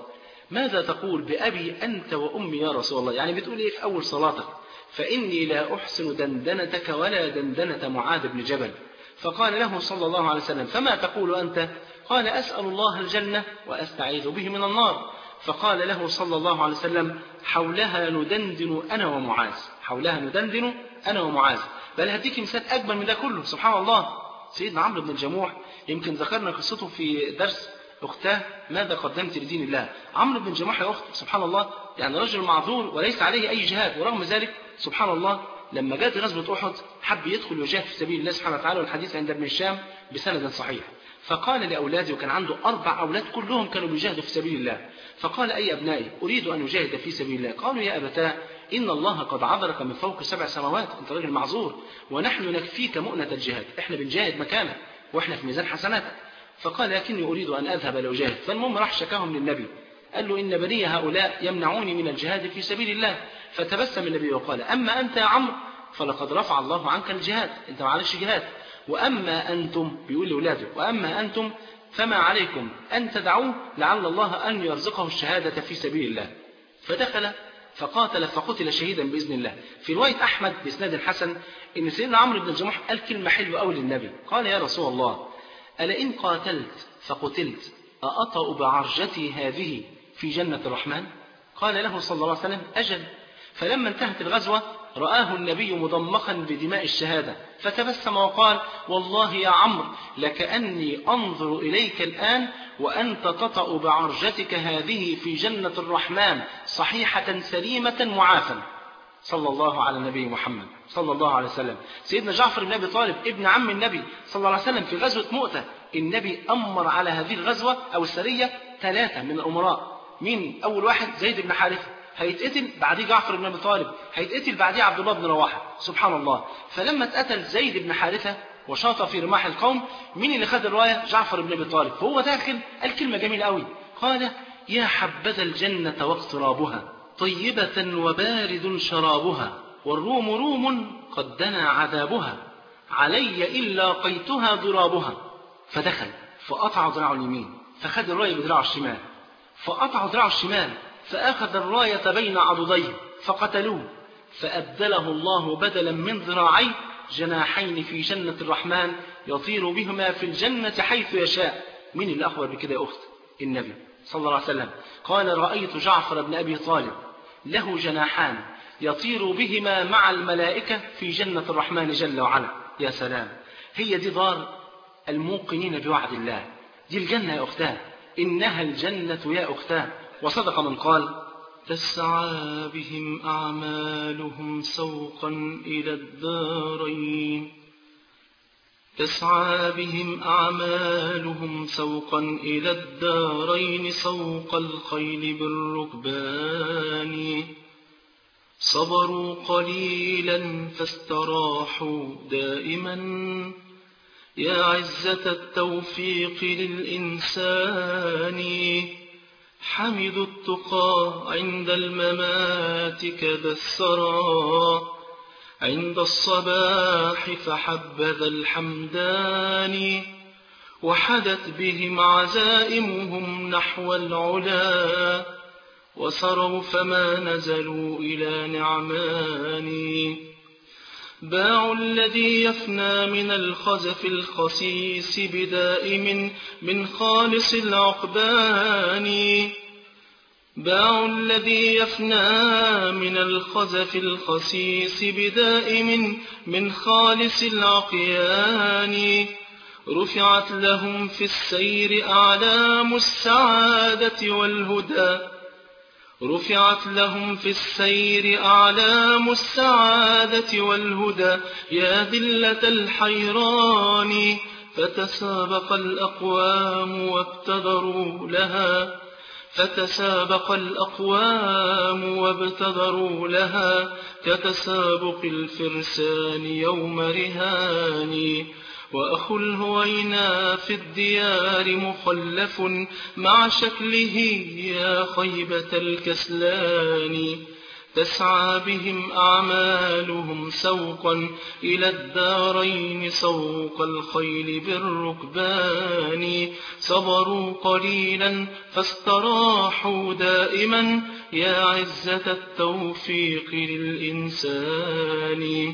ماذا تقول بأبي أنت وأمي يا رسول الله يعني بتقول إيه في أول صلاتك فإني لا أحسن دندنتك ولا دندنة معاذ بن جبل فقال له صلى الله عليه وسلم فما تقول أنت قال أسأل الله الجنة وأستعيذ به من النار فقال له صلى الله عليه وسلم حولها ندندن أنا ومعاذ حولها ندندن أنا ومعاذ بل هديك مثال أجمل من ده كله سبحان الله سيدنا عمرو بن الجموح يمكن ذكرنا قصته في درس أختاه ماذا قدمت لدين الله عمرو بن الجموح يا أخت سبحان الله يعني رجل معذور وليس عليه أي جهاد ورغم ذلك سبحان الله لما جاءت غزوة أحد حب يدخل ويجاهد في سبيل الله سبحانه وتعالى والحديث عند ابن الشام بسند صحيح فقال لأولاده وكان عنده أربع أولاد كلهم كانوا بيجاهدوا في سبيل الله فقال أي أبنائي أريد أن أجاهد في سبيل الله قالوا يا أبتاه إن الله قد عذرك من فوق سبع سماوات أنت راجل معذور ونحن نكفيك مؤنة الجهاد إحنا بنجاهد مكانك وإحنا في ميزان حسناتك فقال لكني أريد أن أذهب لأجاهد فالمهم راح شكاهم للنبي قال له إن بني هؤلاء يمنعوني من الجهاد في سبيل الله فتبسم النبي وقال أما أنت يا عمرو فلقد رفع الله عنك الجهاد أنت معلش جهاد وأما أنتم بيقول لأولاده وأما أنتم فما عليكم أن تدعوه لعل الله أن يرزقه الشهادة في سبيل الله فدخل فقاتل فقتل شهيدا بإذن الله في رواية أحمد بإسناد حسن إن سيدنا عمرو بن الجموح قال كلمة حلوة أوي للنبي قال يا رسول الله ألا إن قاتلت فقتلت أأطأ بعرجتي هذه في جنة الرحمن قال له صلى الله عليه وسلم أجل فلما انتهت الغزوة رآه النبي مضمخا بدماء الشهادة فتبسم وقال والله يا عمرو لكأني أنظر إليك الآن وأنت تطأ بعرجتك هذه في جنة الرحمن صحيحة سليمة معافا صلى الله على النبي محمد صلى الله عليه وسلم سيدنا جعفر بن أبي طالب ابن عم النبي صلى الله عليه وسلم في غزوة مؤتة النبي أمر على هذه الغزوة أو السرية ثلاثة من الأمراء مين أول واحد زيد بن حارثة هيتقتل بعديه جعفر بن ابي طالب هيتقتل بعديه عبد الله بن رواحه سبحان الله فلما اتقتل زيد بن حارثه وشاط في رماح القوم مين اللي خد الرايه جعفر بن ابي طالب فهو داخل قال كلمه جميله قوي قال يا حبذا الجنه واقترابها طيبه وبارد شرابها والروم روم قد دنا عذابها علي إن لاقيتها ضرابها فدخل فقطع ذراعه اليمين فخد الرايه بدراعه الشمال فقطع ذراعه الشمال فأخذ الراية بين عضديه فقتلوه فأبدله الله بدلا من ذراعيه جناحين في جنة الرحمن يطير بهما في الجنة حيث يشاء من اللي أخبر بكده يا أخت النبي صلى الله عليه وسلم قال رأيت جعفر بن أبي طالب له جناحان يطير بهما مع الملائكة في جنة الرحمن جل وعلا يا سلام هي دي دار الموقنين بوعد الله دي الجنة يا أختاه إنها الجنة يا أختاه وصدق من قال تسعى بهم أعمالهم سوقا إلى الدارين تسعى بهم أعمالهم سوقا إلى الدارين سوق الخيل بالركبان صبروا قليلا فاستراحوا دائما يا عزة التوفيق للإنسان حمدوا التقى عند الممات كذا السرى عند الصباح فحبذا الحمدان وحدت بهم عزائمهم نحو العلا وسروا فما نزلوا إلى نعمان باع الذي يفنى من الخزف الخسيس بدائم من خالص العقبان باع الذي يفنى من الخزف الخسيس بدائم من خالص العقيان رفعت لهم في السير أعلام السعادة والهدى رفعت لهم في السير أعلام السعادة والهدى يا ذلة الحيران فتسابق الأقوام وابتدروا لها فتسابق الأقوام وابتدروا لها كتسابق الفرسان يوم رهان وأخو الهوينا في الديار مخلف مع شكله يا خيبة الكسلان تسعى بهم أعمالهم سوقا إلى الدارين سوق الخيل بالركبان صبروا قليلا فاستراحوا دائما يا عزة التوفيق للإنسان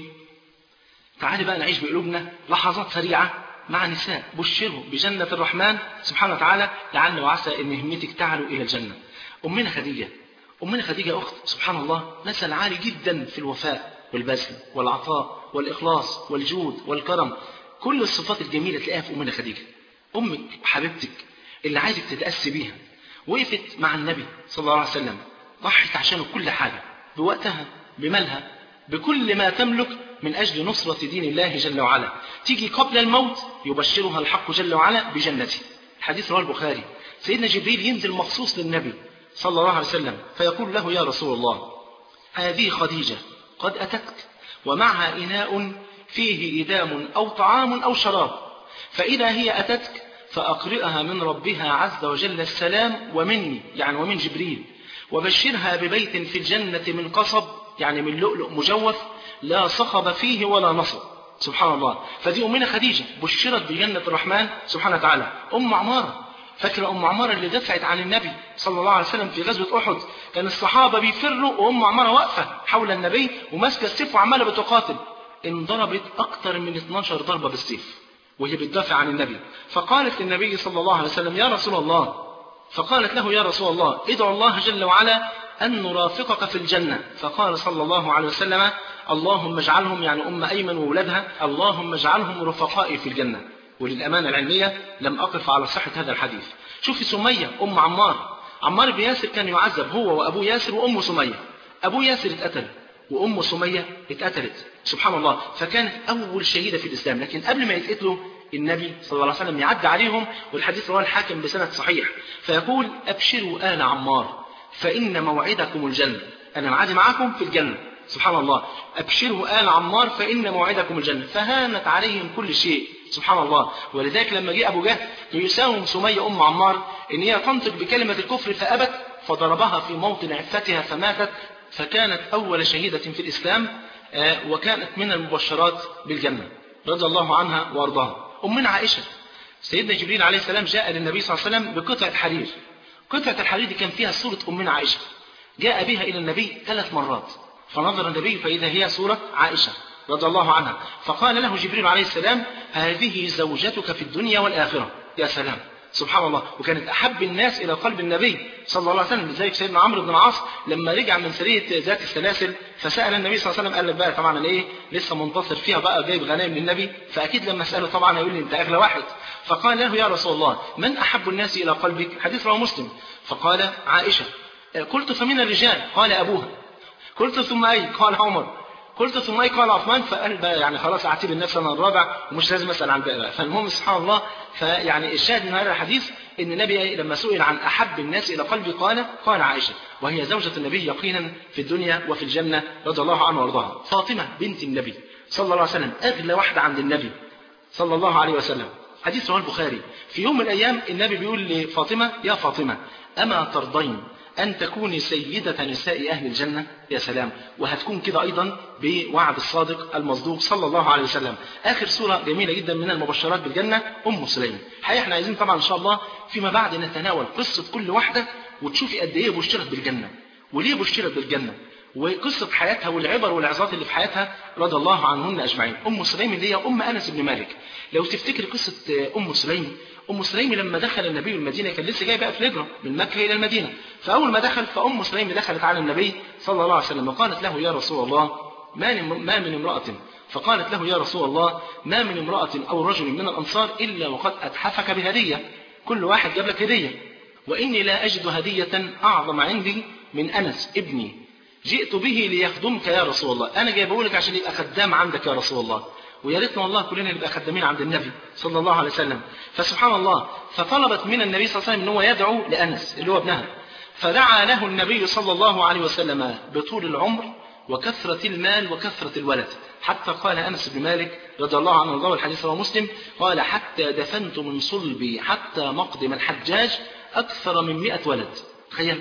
تعالي بقى نعيش بقلوبنا لحظات سريعة مع نساء بشروا بجنة الرحمن سبحانه وتعالى لعل وعسى أن همتك تعلو إلى الجنة أمنا خديجة أمنا خديجة أخت سبحان الله مثل عالي جدا في الوفاء والبذل والعطاء والإخلاص والجود والكرم كل الصفات الجميلة تلاقيها في أمنا خديجة أمك وحبيبتك اللي عايزك تتأسي بيها وقفت مع النبي صلى الله عليه وسلم ضحت عشانه كل حاجة بوقتها بمالها بكل ما تملك من أجل نصرة دين الله جل وعلا تيجي قبل الموت يبشرها الحق جل وعلا بجنته الحديث رواه البخاري سيدنا جبريل ينزل مخصوص للنبي صلى الله عليه وسلم فيقول له يا رسول الله هذه خديجة قد أتتك ومعها إناء فيه إدام أو طعام أو شراب فإذا هي أتتك فأقرئها من ربها عز وجل السلام ومني يعني ومن جبريل وبشرها ببيت في الجنة من قصب يعني من لؤلؤ مجوف لا صخب فيه ولا نصب سبحان الله فدي أمنا خديجة بشرت بجنة الرحمن سبحانه وتعالى أم عمارة فاكرة أم عمارة اللي دفعت عن النبي صلى الله عليه وسلم في غزوة أحد كان الصحابة بيفروا وأم عمارة واقفة حول النبي وماسكة السيف وعمالة بتقاتل انضربت أكثر من 12 ضربة بالسيف وهي بتدافع عن النبي فقالت للنبي صلى الله عليه وسلم يا رسول الله فقالت له يا رسول الله ادعو الله جل وعلا أن نرافقك في الجنة فقال صلى الله عليه وسلم اللهم اجعلهم يعني أم أيمن وولادها اللهم اجعلهم رفقائي في الجنة وللأمانة العلمية لم أقف على صحة هذا الحديث شوفي سمية أم عمار عمار بن ياسر كان يعذب هو وأبو ياسر وأم سمية أبو ياسر اتقتل وأم سمية اتقتلت سبحان الله فكانت أول شهيدة في الإسلام لكن قبل ما يتقتلوا النبي صلى الله عليه وسلم يعدي عليهم والحديث رواه الحاكم بسند صحيح فيقول أبشروا آل عمار فإن موعدكم الجنة أنا معادي معاكم في الجنة سبحان الله أبشروا آل عمار فإن موعدكم الجنة فهانت عليهم كل شيء سبحان الله ولذلك لما جاء أبو جهل يساوم سمية أم عمار إن هي تنطق بكلمة الكفر فأبت فضربها في موطن عفتها فماتت فكانت أول شهيدة في الإسلام وكانت من المبشرات بالجنة رضي الله عنها وأرضاها أمنا عائشة سيدنا جبريل عليه السلام جاء للنبي صلى الله عليه وسلم بقطعة حرير قطعة الحرير دي كان فيها صورة أمنا عائشة جاء بها إلى النبي ثلاث مرات فنظر النبي فإذا هي صورة عائشة رضي الله عنها فقال له جبريل عليه السلام هذه زوجتك في الدنيا والآخرة يا سلام سبحان الله وكانت أحب الناس إلى قلب النبي صلى الله عليه وسلم لذلك سيدنا عمرو بن العاص لما رجع من سرية ذات السلاسل فسأل النبي صلى الله عليه وسلم قال لك بقى طبعا أنا إيه لسه منتصر فيها بقى جايب غنائم للنبي فأكيد لما أسأله طبعا هيقول لي أنت أغلى واحد فقال له يا رسول الله من أحب الناس إلى قلبك حديث رواه مسلم فقال عائشة قلت فمن الرجال قال أبوها قلت ثم أي قال عمر قلت ثم أي قال عثمان فقال بقى يعني خلاص أعتبر النفس أنا الرابع ومش لازم أسأل عن الباقي بقى فالمهم سبحان الله فيعني الشاهد من هذا الحديث ان النبي لما سئل عن احب الناس الى قلبي قال قال عائشه وهي زوجة النبي يقينا في الدنيا وفي الجنه رضي الله عنها وارضاها فاطمه بنت النبي صلى الله عليه وسلم اغلى واحده عند النبي صلى الله عليه وسلم حديث رواه البخاري في يوم من الايام النبي بيقول لفاطمه يا فاطمه اما ترضين أن تكوني سيدة نساء أهل الجنة يا سلام وهتكون كده أيضا بوعد الصادق المصدوق صلى الله عليه وسلم آخر سورة جميلة جدا من المبشرات بالجنة أم سليم حقيقة احنا عايزين طبعا إن شاء الله فيما بعد نتناول قصة كل واحدة وتشوفي قد إيه بشرت بالجنة وليه بشرت بالجنة وقصة حياتها والعبر والعظات اللي في حياتها رضي الله عنهن أجمعين أم سليم اللي هي أم أنس بن مالك لو تفتكر قصة أم سليم أم سليم لما دخل النبي المدينة كان لسه جاي بقى في الهجرة من مكة إلى المدينة فأول ما دخل فأم سليم دخلت على النبي صلى الله عليه وسلم وقالت له يا رسول الله ما من ما من امرأة فقالت له يا رسول الله ما من امرأة أو رجل من الأنصار إلا وقد أتحفك بهدية كل واحد جاب لك هدية وإني لا أجد هدية أعظم عندي من أنس ابني جئت به ليخدمك يا رسول الله أنا جايبه لك عشان يبقى خدام عندك يا رسول الله ويا ريتنا والله كلنا نبقى خدامين عند النبي صلى الله عليه وسلم فسبحان الله فطلبت من النبي صلى الله عليه وسلم ان هو يدعو لانس اللي هو ابنها فدعا له النبي صلى الله عليه وسلم بطول العمر وكثرة المال وكثرة الولد حتى قال أنس بن مالك رضي الله عنه وارضاه الحديث رواه مسلم قال حتى دفنت من صلبي حتى مقدم الحجاج أكثر من مئة ولد تخيل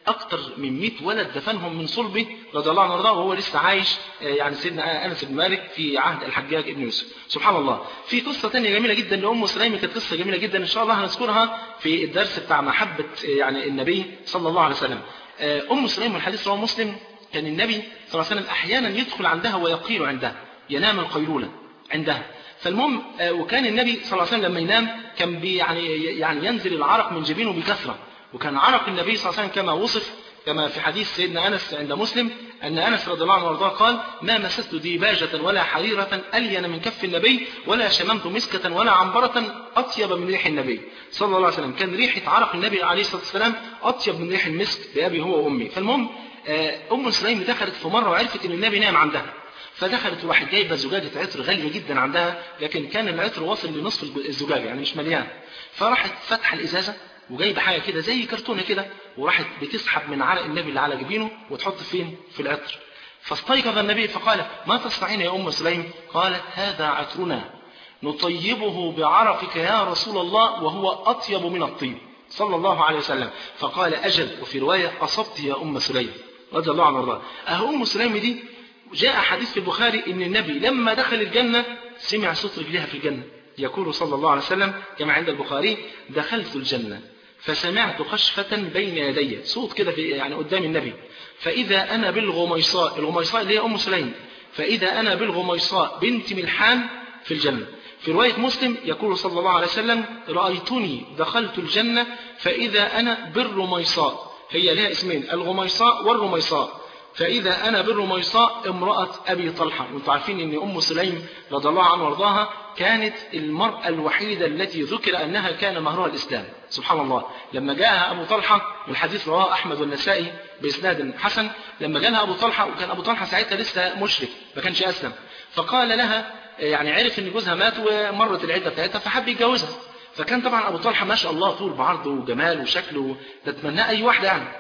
أكتر من 100 ولد دفنهم من صلبه رضي الله عنه وارضاه وهو لسه عايش يعني سيدنا أنس بن مالك في عهد الحجاج بن يوسف سبحان الله في قصة ثانيه جميلة جدا لأم سليم كانت قصة جميلة جدا إن شاء الله هنذكرها في الدرس بتاع محبة يعني النبي صلى الله عليه وسلم أم سليم الحديث رواه مسلم كان النبي صلى الله عليه وسلم أحيانا يدخل عندها ويقيل عندها ينام القيلولة عندها فالمهم وكان النبي صلى الله عليه وسلم لما ينام كان بي يعني يعني ينزل العرق من جبينه بكثرة وكان عرق النبي صلى الله عليه وسلم كما وصف كما في حديث سيدنا أنس عند مسلم أن أنس رضي الله عنه وارضاه قال ما مسست ديباجة ولا حريرة ألين من كف النبي ولا شممت مسكة ولا عنبرة أطيب من ريح النبي صلى الله عليه وسلم كان ريحة عرق النبي عليه الصلاة والسلام أطيب من ريح المسك بأبي هو وأمي فالمهم أم سليم دخلت في مرة وعرفت أن النبي نام عندها فدخلت وراحت جايبه زجاجه عطر غاليه جدا عندها لكن كان العطر واصل لنصف الزجاجه يعني مش مليان فراحت فاتحه الازازه وجايبه حاجه كده زي كرتونه كده وراحت بتسحب من عرق النبي اللي على جبينه وتحط فين في العطر فاستيقظ النبي فقال ما تصنعين يا ام سليم قالت هذا عطرنا نطيبه بعرقك يا رسول الله وهو اطيب من الطيب صلى الله عليه وسلم فقال اجل وفي روايه اصبت يا ام سليم رضي الله عنها وارضاها اهو ام سليم دي جاء حديث في البخاري ان النبي لما دخل الجنة سمع صوت رجلها في الجنة يقول صلى الله عليه وسلم كما عند البخاري دخلت الجنة فسمعت خشفة بين يدي صوت كده في يعني قدام النبي فإذا أنا بالغميصاء الغميصاء اللي هي أم سليم فإذا أنا بالغميصاء بنت ملحان في الجنة في رواية مسلم يقول صلى الله عليه وسلم رأيتني دخلت الجنة فإذا أنا بالرميصاء هي لها اسمين الغميصاء والرميصاء فإذا أنا بالرميصاء امرأة أبي طلحة وانتم عارفين أن أم سليم رضي الله عنها وارضاها كانت المرأة الوحيدة التي ذكر أنها كان مهرها الإسلام سبحان الله لما جاءها أبو طلحة والحديث رواه أحمد والنسائي بإسناد حسن لما جاءها أبو طلحة وكان أبو طلحة ساعتها لسه مشرك ما كانش أسلم فقال لها يعني عرف أن جوزها مات ومرت العدة بتاعتها فحب يتجوزها فكان طبعا أبو طلحة ما شاء الله طول بعرضه وجمال وشكله تتمناه أي واحدة يعني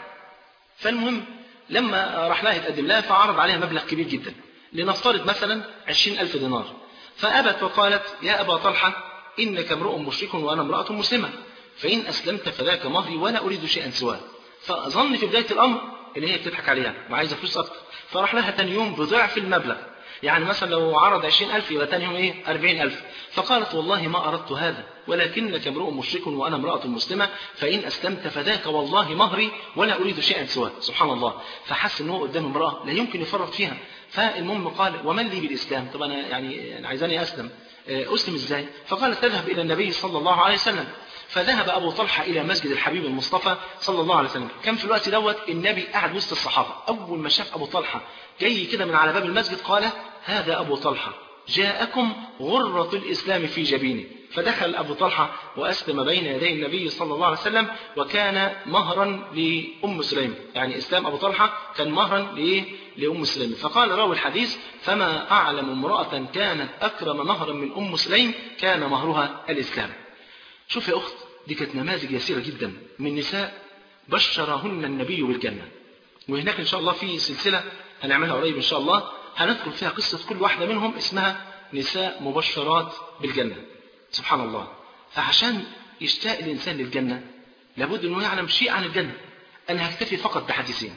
فالمهم لما راح لها يتقدم لها فعرض عليها مبلغ كبير جدا لنفترض مثلا عشرين ألف دينار فأبت وقالت يا أبا طلحة إنك امرؤ مشرك وأنا امرأة مسلمة فإن أسلمت فذاك مهري ولا أريد شيئا سواه فظن في بداية الأمر إن هي بتضحك عليها وعايزة فلوس أكتر فراح لها تاني يوم بضعف المبلغ يعني مثلا لو عرض عشرين ألف يبقى تاني يوم إيه أربعين ألف فقالت والله ما أردت هذا ولكنك امرؤ مشرك وأنا امرأة مسلمة فإن أسلمت فذاك والله مهري ولا أريد شيئا سواه سبحان الله فحس أنه قدام امرأة لا يمكن يفرط فيها فالمهم قال ومن لي بالإسلام طب أنا يعني عايزاني أسلم أسلم إزاي فقالت تذهب إلى النبي صلى الله عليه وسلم فذهب أبو طلحة إلى مسجد الحبيب المصطفى صلى الله عليه وسلم كان في الوقت دوت النبي قاعد وسط الصحابة أول ما شاف أبو طلحة جاي كده من على باب المسجد قال هذا أبو طلحة جاءكم غرة الإسلام في جبينه فدخل أبو طلحة وأسلم بين يدي النبي صلى الله عليه وسلم وكان مهرا لأم سليم يعني إسلام أبو طلحة كان مهرا لإيه؟ لأم سليم فقال راوي الحديث فما أعلم امرأة كانت أكرم مهرا من أم سليم كان مهرها الإسلام شوف يا أخت دي كانت نماذج يسيرة جدا من نساء بشرهن النبي بالجنة وهناك إن شاء الله في سلسلة هنعملها قريب إن شاء الله هنذكر فيها قصة كل واحدة منهم اسمها نساء مبشرات بالجنة سبحان الله فعشان يشتاق الإنسان للجنة لابد أنه يعلم شيء عن الجنة أنا هكتفي فقط بحديثين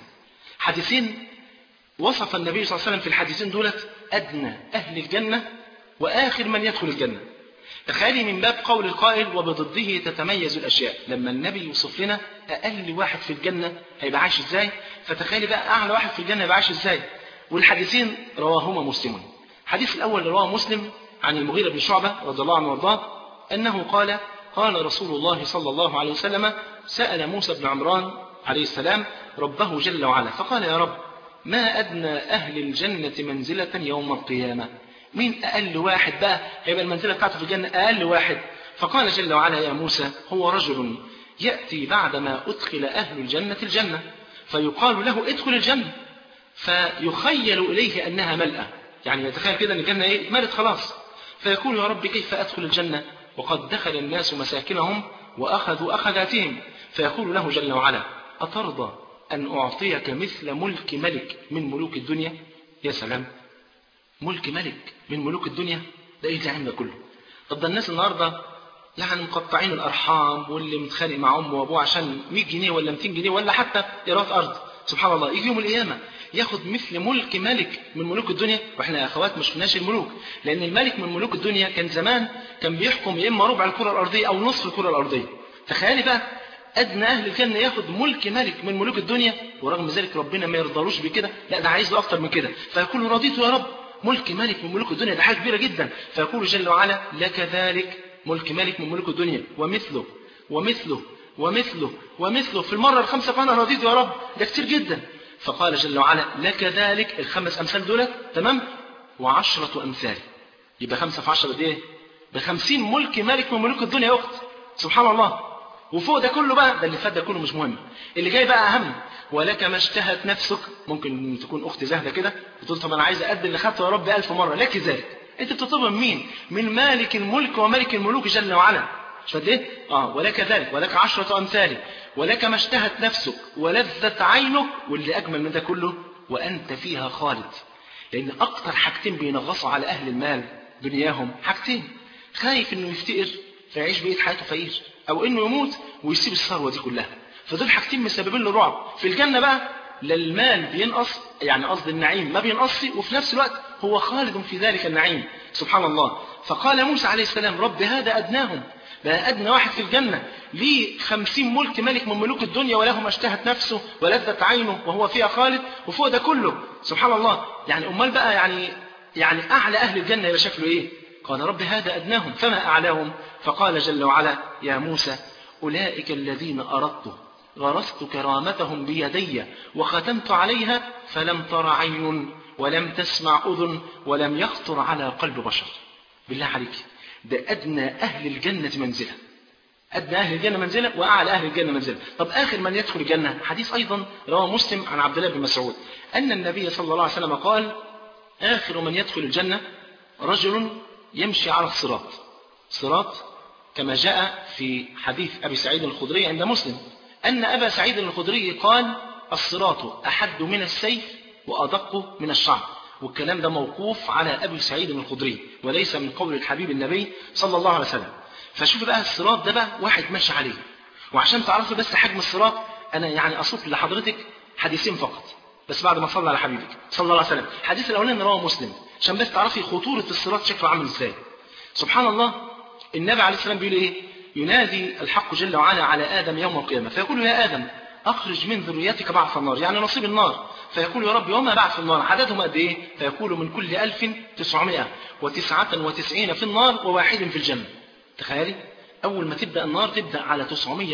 حديثين وصف النبي صلى الله عليه وسلم في الحديثين دولت أدنى أهل الجنة وآخر من يدخل الجنة تخيلي من باب قول القائل وبضده تتميز الأشياء لما النبي يوصف لنا أقل واحد في الجنة هيبقى عايش إزاي فتخيلي بقى أعلى واحد في الجنة هيبقى عايش إزاي والحديثين رواهما مسلم الحديث الأول اللي رواه مسلم عن المغيرة بن شعبة رضي الله عنه وارضاه أنه قال قال رسول الله صلى الله عليه وسلم سأل موسى بن عمران عليه السلام ربه جل وعلا فقال يا رب ما أدنى أهل الجنة منزلة يوم القيامة مين أقل واحد بقى هيبقى المنزلة بتاعته في الجنة أقل واحد فقال جل وعلا يا موسى هو رجل يأتي بعدما أدخل أهل الجنة الجنة فيقال له ادخل الجنة فيخيل إليه أنها ملأة يعني يتخيل كده أن الجنة إيه ملت خلاص فيقول يا رب كيف أدخل الجنة وقد دخل الناس مساكنهم وأخذوا أخذاتهم فيقول له جل وعلا أترضى أن أعطيك مثل ملك ملك من ملوك الدنيا يا سلام ملك ملك من ملوك الدنيا ده إيه العلم ده كله طب ده الناس النهاردة يعني مقطعين الارحام واللي متخانق مع امه وابوه عشان 100 جنيه ولا 200 جنيه ولا حتى ايراد ارض سبحان الله يجي يوم القيامه ياخد مثل ملك ملك من ملوك الدنيا واحنا يا اخوات مش كناش الملوك لان الملك من ملوك الدنيا كان زمان كان بيحكم يا اما ربع الكره الارضيه او نصف الكره الارضيه تخيلي بقى ادنى اهل الجنه ياخد ملك ملك من ملوك الدنيا ورغم ذلك ربنا ما يرضالوش بكده لا ده عايز له اكتر من كده فيقول رضيت يا رب ملك ملك من ملوك الدنيا ده حاجه كبيره جدا فيقول جل وعلا لك ذلك ملك ملك من ملوك الدنيا ومثله ومثله ومثله ومثله في المره الخامسه فانا رضيت يا رب ده كتير جدا فقال جل وعلا لك ذلك الخمس امثال دول تمام وعشرة امثال يبقى خمسة في عشرة ايه بخمسين ملك ملك من ملوك الدنيا يا اخت سبحان الله وفوق ده كله بقى ده اللي فات ده كله مش مهم اللي جاي بقى اهم ولك ما اشتهت نفسك ممكن تكون اخت زاهده كده بتقول طب انا عايز اقدم اللي خدته يا رب ألف مره لك ذلك انت بتطلب من مين من مالك الملك وملك الملوك جل وعلا مش قد ايه اه ولك ذلك ولك عشرة امثاله ولك ما اشتهت نفسك ولذت عينك واللي اجمل من ده كله وانت فيها خالد لان اكتر حاجتين بينغصوا على اهل المال دنياهم حاجتين خايف انه يفتقر فيعيش بقيه حياته فقير او انه يموت ويسيب الثروه دي كلها فدول حاجتين مسببين له رعب في الجنه بقى لا المال بينقص يعني قصد النعيم ما بينقص وفي نفس الوقت هو خالد في ذلك النعيم سبحان الله فقال موسى عليه السلام رب هذا أدناهم بقى أدنى واحد في الجنة ليه خمسين ملك ملك من ملوك الدنيا وله ما اشتهت نفسه ولذت عينه وهو فيها خالد وفوق ده كله سبحان الله يعني أمال بقى يعني يعني أعلى أهل الجنة يبقى شكله إيه قال رب هذا أدناهم فما أعلاهم فقال جل وعلا يا موسى أولئك الذين أردت غرست كرامتهم بيدي وختمت عليها فلم تر عين ولم تسمع أذن ولم يخطر على قلب بشر بالله عليك ده أدنى أهل الجنة منزلة أدنى أهل الجنة منزلة وأعلى أهل الجنة منزلة طب آخر من يدخل الجنة حديث أيضا رواه مسلم عن عبد الله بن مسعود أن النبي صلى الله عليه وسلم قال آخر من يدخل الجنة رجل يمشي على الصراط صراط كما جاء في حديث أبي سعيد الخدري عند مسلم أن أبا سعيد الخدري قال الصراط أحد من السيف وأدق من الشعر والكلام ده موقوف على أبي سعيد الخدري وليس من قول الحبيب النبي صلى الله عليه وسلم فشوف بقى الصراط ده بقى واحد ماشي عليه وعشان تعرفوا بس حجم الصراط أنا يعني أصف لحضرتك حديثين فقط بس بعد ما صلى على حبيبك صلى الله عليه وسلم الحديث الأولاني رواه مسلم عشان بس تعرفي خطورة الصراط شكله عامل ازاي سبحان الله النبي عليه السلام بيقول ايه ينادي الحق جل وعلا على آدم يوم القيامة فيقول يا آدم أخرج من ذريتك بعث النار يعني نصيب النار فيقول يا رب وما بعث النار عددهم قد إيه فيقول من كل ألف تسعمائة وتسعة وتسعين في النار وواحد في الجنة تخيلي أول ما تبدأ النار تبدأ على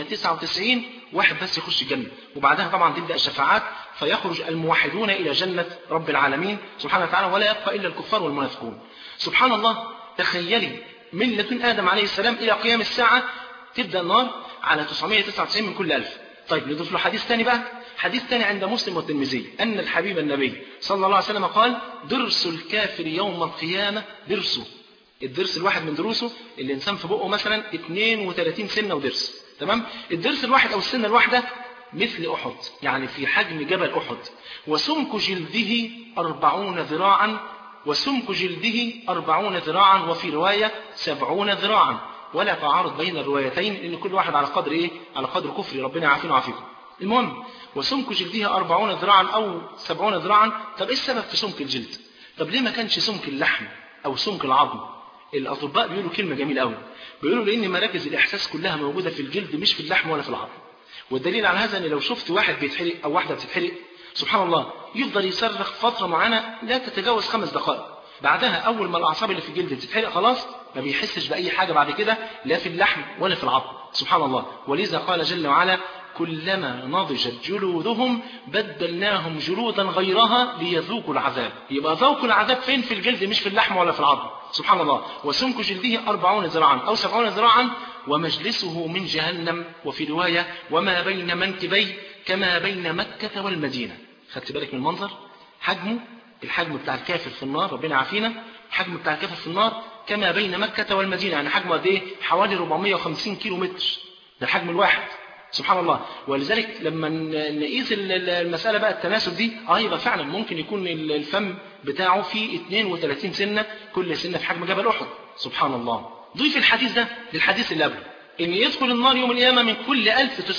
999 واحد بس يخش الجنة وبعدها طبعا تبدأ الشفاعات فيخرج الموحدون إلى جنة رب العالمين سبحانه وتعالى ولا يبقى إلا الكفار والمنافقون سبحان الله تخيلي من لدن آدم عليه السلام إلى قيام الساعة تبدأ النار على 999 من كل ألف طيب نضيف له حديث ثاني بقى حديث ثاني عند مسلم والترمذي أن الحبيب النبي صلى الله عليه وسلم قال درس الكافر يوم القيامة درسه الدرس الواحد من دروسه اللي الإنسان في بقه مثلا 32 سنة ودرس تمام الدرس الواحد أو السنة الواحدة مثل أحد يعني في حجم جبل أحد وسمك جلده أربعون ذراعا وسمك جلده أربعون ذراعا وفي رواية سبعون ذراعا ولا تعارض بين الروايتين لأن كل واحد على قدر إيه؟ على قدر كفر ربنا يعافينا ويعافيكم المهم وسمك جلده أربعون ذراعا أو سبعون ذراعا طب إيه السبب في سمك الجلد طب ليه ما كانش سمك اللحم أو سمك العظم الأطباء بيقولوا كلمة جميلة قوي بيقولوا لأن مراكز الإحساس كلها موجودة في الجلد مش في اللحم ولا في العظم والدليل على هذا أن لو شفت واحد بيتحرق أو واحدة بتتحرق سبحان الله يفضل يصرخ فترة معينة لا تتجاوز خمس دقائق بعدها أول ما الأعصاب اللي في الجلد بتتحرق خلاص ما بيحسش بأي حاجة بعد كده لا في اللحم ولا في العظم سبحان الله ولذا قال جل وعلا كلما نضجت جلودهم بدلناهم جلودا غيرها ليذوقوا العذاب يبقى ذوقوا العذاب فين في الجلد مش في اللحم ولا في العظم سبحان الله وسمك جلده أربعون ذراعا أو سبعون ذراعا ومجلسه من جهنم وفي رواية وما بين منكبيه كما بين مكة والمدينة خدت بالك من المنظر حجمه الحجم بتاع الكافر في النار ربنا يعافينا الحجم بتاع الكافر في النار كما بين مكة والمدينة يعني حجمه قد ايه حوالي 450 كيلو متر ده الحجم الواحد سبحان الله ولذلك لما نقيس المسألة بقى التناسب دي اه يبقى فعلا ممكن يكون الفم بتاعه فيه 32 سنة كل سنة في حجم جبل أحد سبحان الله ضيف الحديث ده للحديث اللي قبله ان يدخل النار يوم القيامه من كل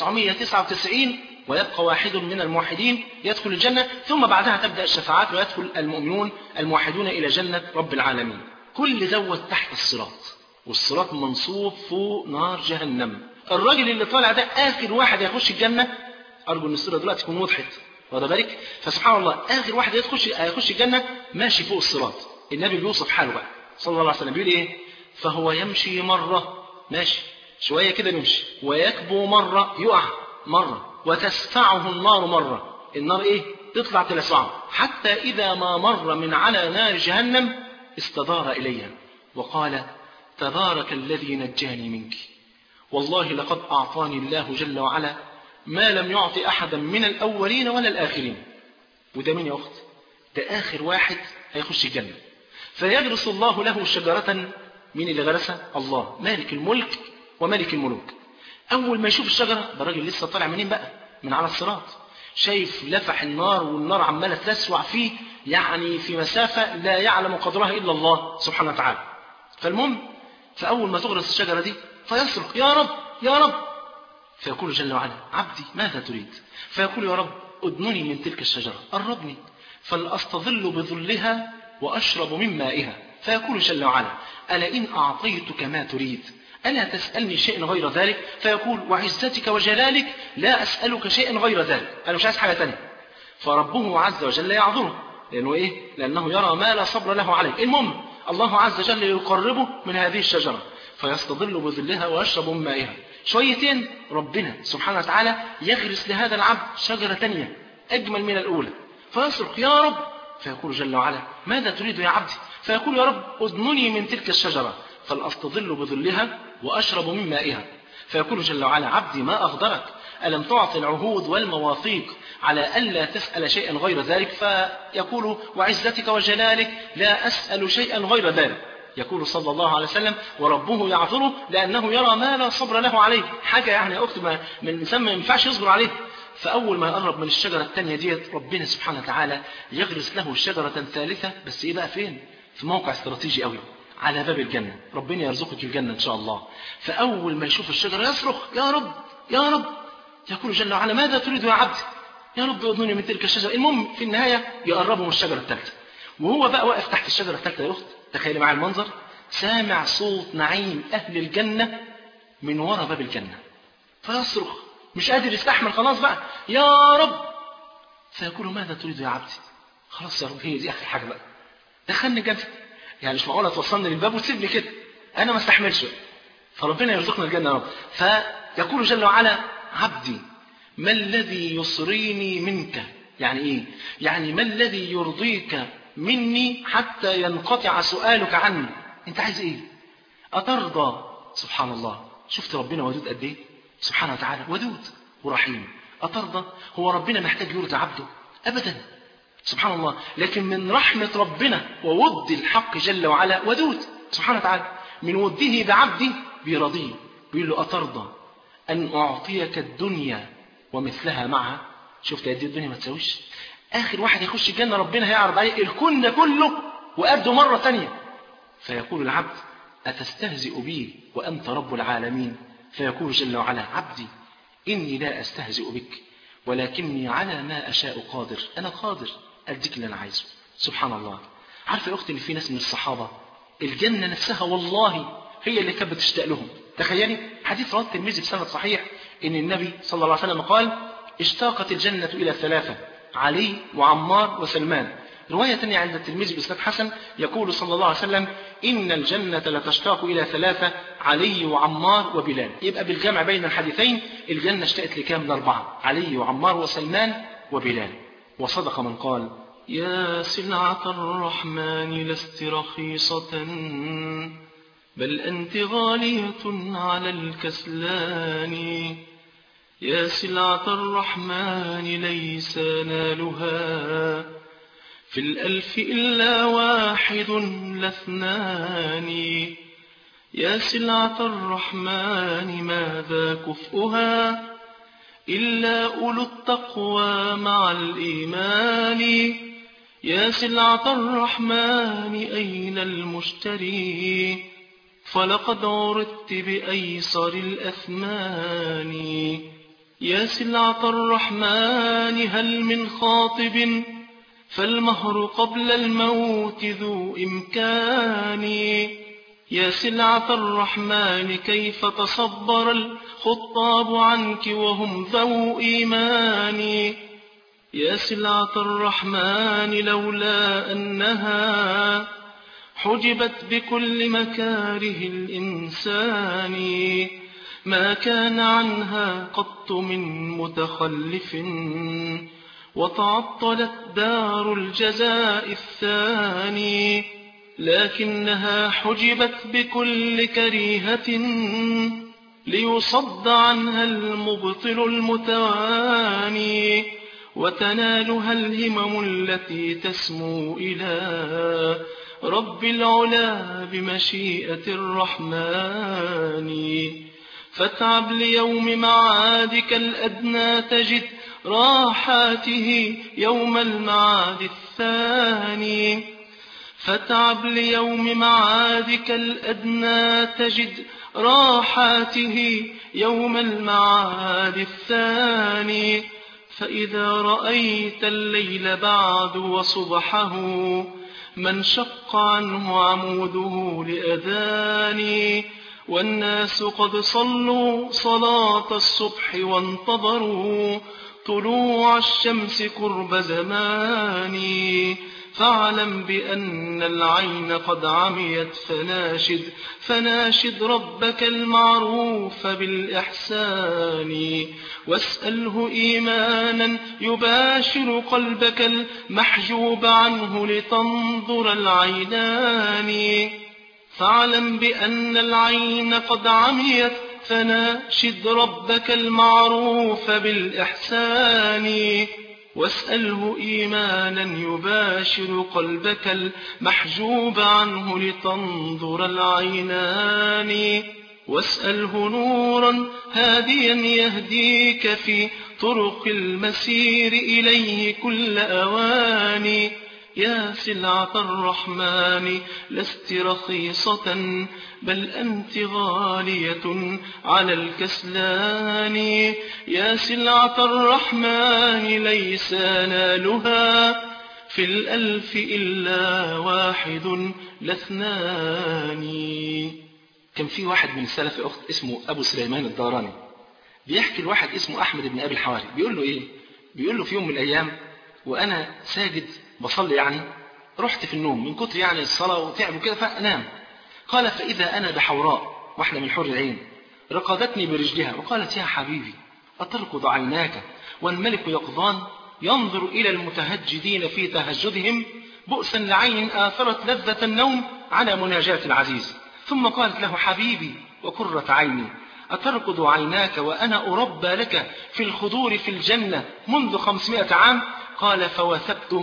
1999 ويبقى واحد من الموحدين يدخل الجنه ثم بعدها تبدا الشفاعات ويدخل المؤمنون الموحدون الى جنه رب العالمين كل دوت تحت الصراط والصراط منصوب فوق نار جهنم الراجل اللي طالع ده اخر واحد هيخش الجنه ارجو ان الصوره دلوقتي تكون وضحت واخد بالك فسبحان الله اخر واحد يخش هيخش الجنه ماشي فوق الصراط النبي بيوصف حاله بقى صلى الله عليه وسلم بيقول ايه فهو يمشي مره ماشي شويه كده بيمشي ويكبو مره يقع مره وتسفعه النار مره النار ايه تطلع تلسعه حتى اذا ما مر من على نار جهنم استدار اليها وقال تبارك الذي نجاني منك والله لقد اعطاني الله جل وعلا ما لم يعط احدا من الاولين ولا الاخرين وده مين يا اخت ده اخر واحد هيخش الجنه فيغرس الله له شجره مين اللي غرسها الله مالك الملك وملك الملوك اول ما يشوف الشجره ده راجل لسه طالع منين بقى من على الصراط شايف لفح النار والنار عماله تسوع فيه يعني في مسافه لا يعلم قدرها الا الله سبحانه وتعالى فالمهم فاول ما تغرس الشجره دي فيصرخ يا رب يا رب فيقول جل وعلا عبدي ماذا تريد فيقول يا رب ادنني من تلك الشجره قربني فلاستظل بظلها واشرب من مائها فيقول جل وعلا الا ان اعطيتك ما تريد ألا تسألني شيء غير ذلك فيقول وعزتك وجلالك لا أسألك شيء غير ذلك أنا مش عايز حاجة تانية فربه عز وجل يعذره لأنه إيه؟ لأنه يرى ما لا صبر له عليه المهم الله عز وجل يقربه من هذه الشجرة فيستظل بظلها ويشرب من مائها شويتين ربنا سبحانه وتعالى يغرس لهذا العبد شجرة تانية أجمل من الأولى فيصرخ يا رب فيقول جل وعلا ماذا تريد يا عبدي فيقول يا رب أدنني من تلك الشجرة فلأستظل بظلها وأشرب من مائها فيقول جل وعلا عبدي ما أغدرك ألم تعطي العهود والمواثيق على ألا تسأل شيئا غير ذلك فيقول وعزتك وجلالك لا أسأل شيئا غير ذلك يقول صلى الله عليه وسلم وربه يعذره لأنه يرى ما لا صبر له عليه حاجة يعني يا أخت من الإنسان ما ينفعش يصبر عليه فأول ما يقرب من الشجرة الثانية ديت ربنا سبحانه وتعالى يغرس له شجرة ثالثة بس إيه بقى فين؟ في موقع استراتيجي قوي على باب الجنة ربنا يرزقك الجنة إن شاء الله فأول ما يشوف الشجرة يصرخ يا رب يا رب يقول جل وعلا ماذا تريد يا عبدي يا رب أذنني من تلك الشجرة المهم في النهاية يقربوا من الشجرة الثالثة وهو بقى واقف تحت الشجرة الثالثة يا أخت تخيلي معي المنظر سامع صوت نعيم أهل الجنة من وراء باب الجنة فيصرخ مش قادر يستحمل خلاص بقى يا رب فيقول ماذا تريد يا عبدي خلاص يا رب هي دي آخر حاجة بقى دخلني الجنة يعني مش معقولة توصلني للباب وتسيبني كده أنا ما استحملش فربنا يرزقنا الجنة يا رب فيقول جل وعلا عبدي ما الذي يصريني منك يعني إيه يعني ما الذي يرضيك مني حتى ينقطع سؤالك عني أنت عايز إيه أترضى سبحان الله شفت ربنا ودود قد إيه سبحانه وتعالى ودود ورحيم أترضى هو ربنا محتاج يرضى عبده أبدا سبحان الله لكن من رحمة ربنا وود الحق جل وعلا ودود سبحانه وتعالى من وده بعبده بيرضيه بيقول له أترضى أن أعطيك الدنيا ومثلها معها شفت قد الدنيا ما تساويش آخر واحد يخش الجنة ربنا هيعرض عليه الكون ده كله وقبضه مرة تانية فيقول العبد أتستهزئ بي وأنت رب العالمين فيقول جل وعلا عبدي إني لا أستهزئ بك ولكني على ما أشاء قادر أنا قادر أديك اللي أنا عايزه سبحان الله عارفة يا أختي إن في ناس من الصحابة الجنة نفسها والله هي اللي كانت بتشتاق لهم تخيلي حديث رواه الترمذي بسند صحيح إن النبي صلى الله عليه وسلم قال اشتاقت الجنة إلى ثلاثة علي وعمار وسلمان رواية ثانية عند الترمذي بإسناد حسن يقول صلى الله عليه وسلم إن الجنة لتشتاق إلى ثلاثة علي وعمار وبلال يبقى بالجمع بين الحديثين الجنة اشتقت لكام من أربعة علي وعمار وسلمان وبلال وصدق من قال يا سلعة الرحمن لست رخيصة بل أنت غالية على الكسلان يا سلعة الرحمن ليس نالها في الألف إلا واحد لاثنان يا سلعة الرحمن ماذا كفؤها إلا أولو التقوى مع الإيمان يا سلعة الرحمن أين المشتري فلقد عرضت بأيسر الأثمان يا سلعة الرحمن هل من خاطب فالمهر قبل الموت ذو إمكان يا سلعة الرحمن كيف تصبر الخطاب عنك وهم ذو إيمان يا سلعة الرحمن لولا أنها حجبت بكل مكاره الإنسان ما كان عنها قط من متخلف وتعطلت دار الجزاء الثاني لكنها حجبت بكل كريهة ليصد عنها المبطل المتواني وتنالها الهمم التي تسمو إلى رب العلا بمشيئة الرحمن فاتعب ليوم معادك الأدنى تجد راحاته يوم المعاد الثاني فاتعب ليوم معادك الأدنى تجد راحاته يوم المعاد الثاني فإذا رأيت الليل بعد وصبحه من شق عنه عموده لأذاني والناس قد صلوا صلاة الصبح وانتظروا طلوع الشمس قرب زماني فاعلم بأن العين قد عميت فناشد فناشد ربك المعروف بالإحسان واسأله إيمانا يباشر قلبك المحجوب عنه لتنظر العينان فاعلم بأن العين قد عميت فناشد ربك المعروف بالإحسان واسأله إيمانا يباشر قلبك المحجوب عنه لتنظر العينان واسأله نورا هاديا يهديك في طرق المسير إليه كل أواني يا سلعة الرحمن لست رخيصة بل أنت غالية على الكسلان يا سلعة الرحمن ليس نالها في الألف إلا واحد لاثنان كان في واحد من السلف أخت اسمه أبو سليمان الداراني بيحكي الواحد اسمه أحمد بن أبي الحواري بيقول له إيه بيقول له في يوم من الأيام وأنا ساجد بصلي يعني رحت في النوم من كتر يعني الصلاة وتعب وكده فأنام قال فإذا أنا بحوراء واحدة من حور العين رقدتني برجلها وقالت يا حبيبي أتركض عيناك والملك يقظان ينظر إلى المتهجدين في تهجدهم بؤسا لعين آثرت لذة النوم على مناجاة العزيز ثم قالت له حبيبي وكرة عيني أتركض عيناك وأنا أربى لك في الخضور في الجنة منذ خمسمائة عام قال فوثبت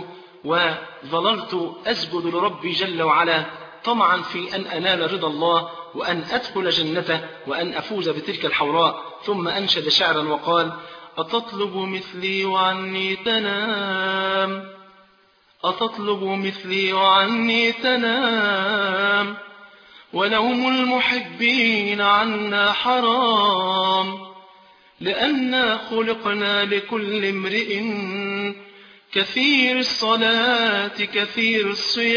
وظللت أسجد لربي جل وعلا طمعا في أن أنال رضا الله وأن أدخل جنته وأن أفوز بتلك الحوراء ثم أنشد شعرا وقال أتطلب مثلي وعني تنام أتطلب مثلي وعني تنام ونوم المحبين عنا حرام لأننا خلقنا لكل امرئ كثير الصلاة كثير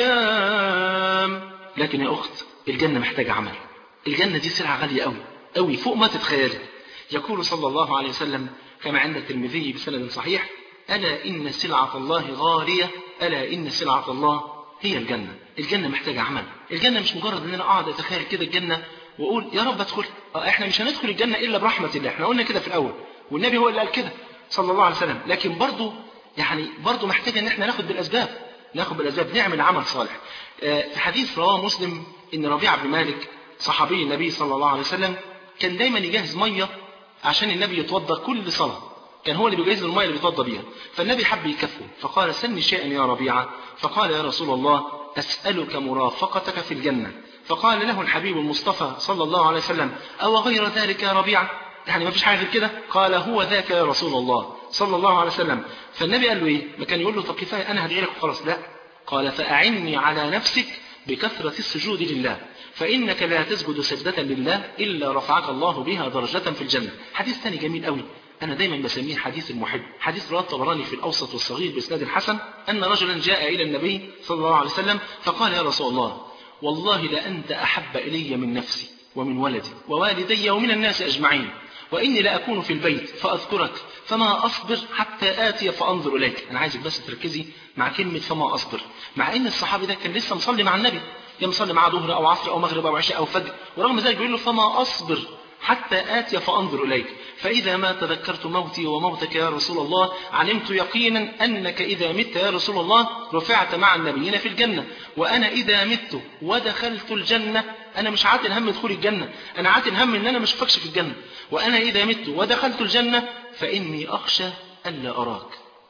الصيام لكن يا أخت الجنة محتاجة عمل الجنة دي سلعة غالية أوي أوي فوق ما تتخيلي يقول صلى الله عليه وسلم كما عند الترمذي بسند صحيح ألا إن سلعة الله غالية ألا إن سلعة الله هي الجنة الجنة محتاجة عمل الجنة مش مجرد ان انا اقعد اتخيل كده الجنة واقول يا رب ادخل احنا مش هندخل الجنة الا برحمة الله احنا قلنا كده في الاول والنبي هو اللي قال كده صلى الله عليه وسلم لكن برضه يعني برضه محتاجة ان احنا ناخد بالاسباب ناخد بالاسباب نعمل عمل صالح في حديث رواه مسلم ان ربيع بن مالك صحابي النبي صلى الله عليه وسلم كان دايما يجهز مية عشان النبي يتوضا كل صلاة كان هو اللي بيجهز المية اللي بيتوضا بيها فالنبي حب يكفه فقال سني شيئا يا ربيعة فقال يا رسول الله أسألك مرافقتك في الجنة فقال له الحبيب المصطفى صلى الله عليه وسلم أو غير ذلك يا ربيعة يعني ما فيش حاجة غير كده قال هو ذاك يا رسول الله صلى الله عليه وسلم فالنبي قال له إيه ما كان يقول له طب كفاية أنا هدعي لك وخلاص لا قال فأعني على نفسك بكثرة السجود لله فإنك لا تسجد سجدة لله إلا رفعك الله بها درجة في الجنة حديث ثاني جميل قوي أنا دايما بسميه حديث المحب حديث رواه الطبراني في الأوسط والصغير بإسناد الحسن أن رجلا جاء إلى النبي صلى الله عليه وسلم فقال يا رسول الله والله لأنت أحب إلي من نفسي ومن ولدي ووالدي ومن الناس أجمعين وإني لأكون في البيت فأذكرك فما أصبر حتى آتي فأنظر إليك أنا عايزك بس تركزي مع كلمة فما أصبر مع إن الصحابي ده كان لسه مصلي مع النبي يا مصلي معاه ظهر أو عصر أو مغرب أو عشاء أو فجر ورغم ذلك بيقول له فما أصبر حتى آتي فأنظر إليك فإذا ما تذكرت موتي وموتك يا رسول الله علمت يقينا أنك إذا مت يا رسول الله رفعت مع النبيين في الجنة وأنا إذا مت ودخلت الجنة أنا مش عاتل هم دخول الجنة أنا عاتل هم إن أنا مش فكش في الجنة وأنا إذا مت ودخلت الجنة فإني أخشى ألا أراك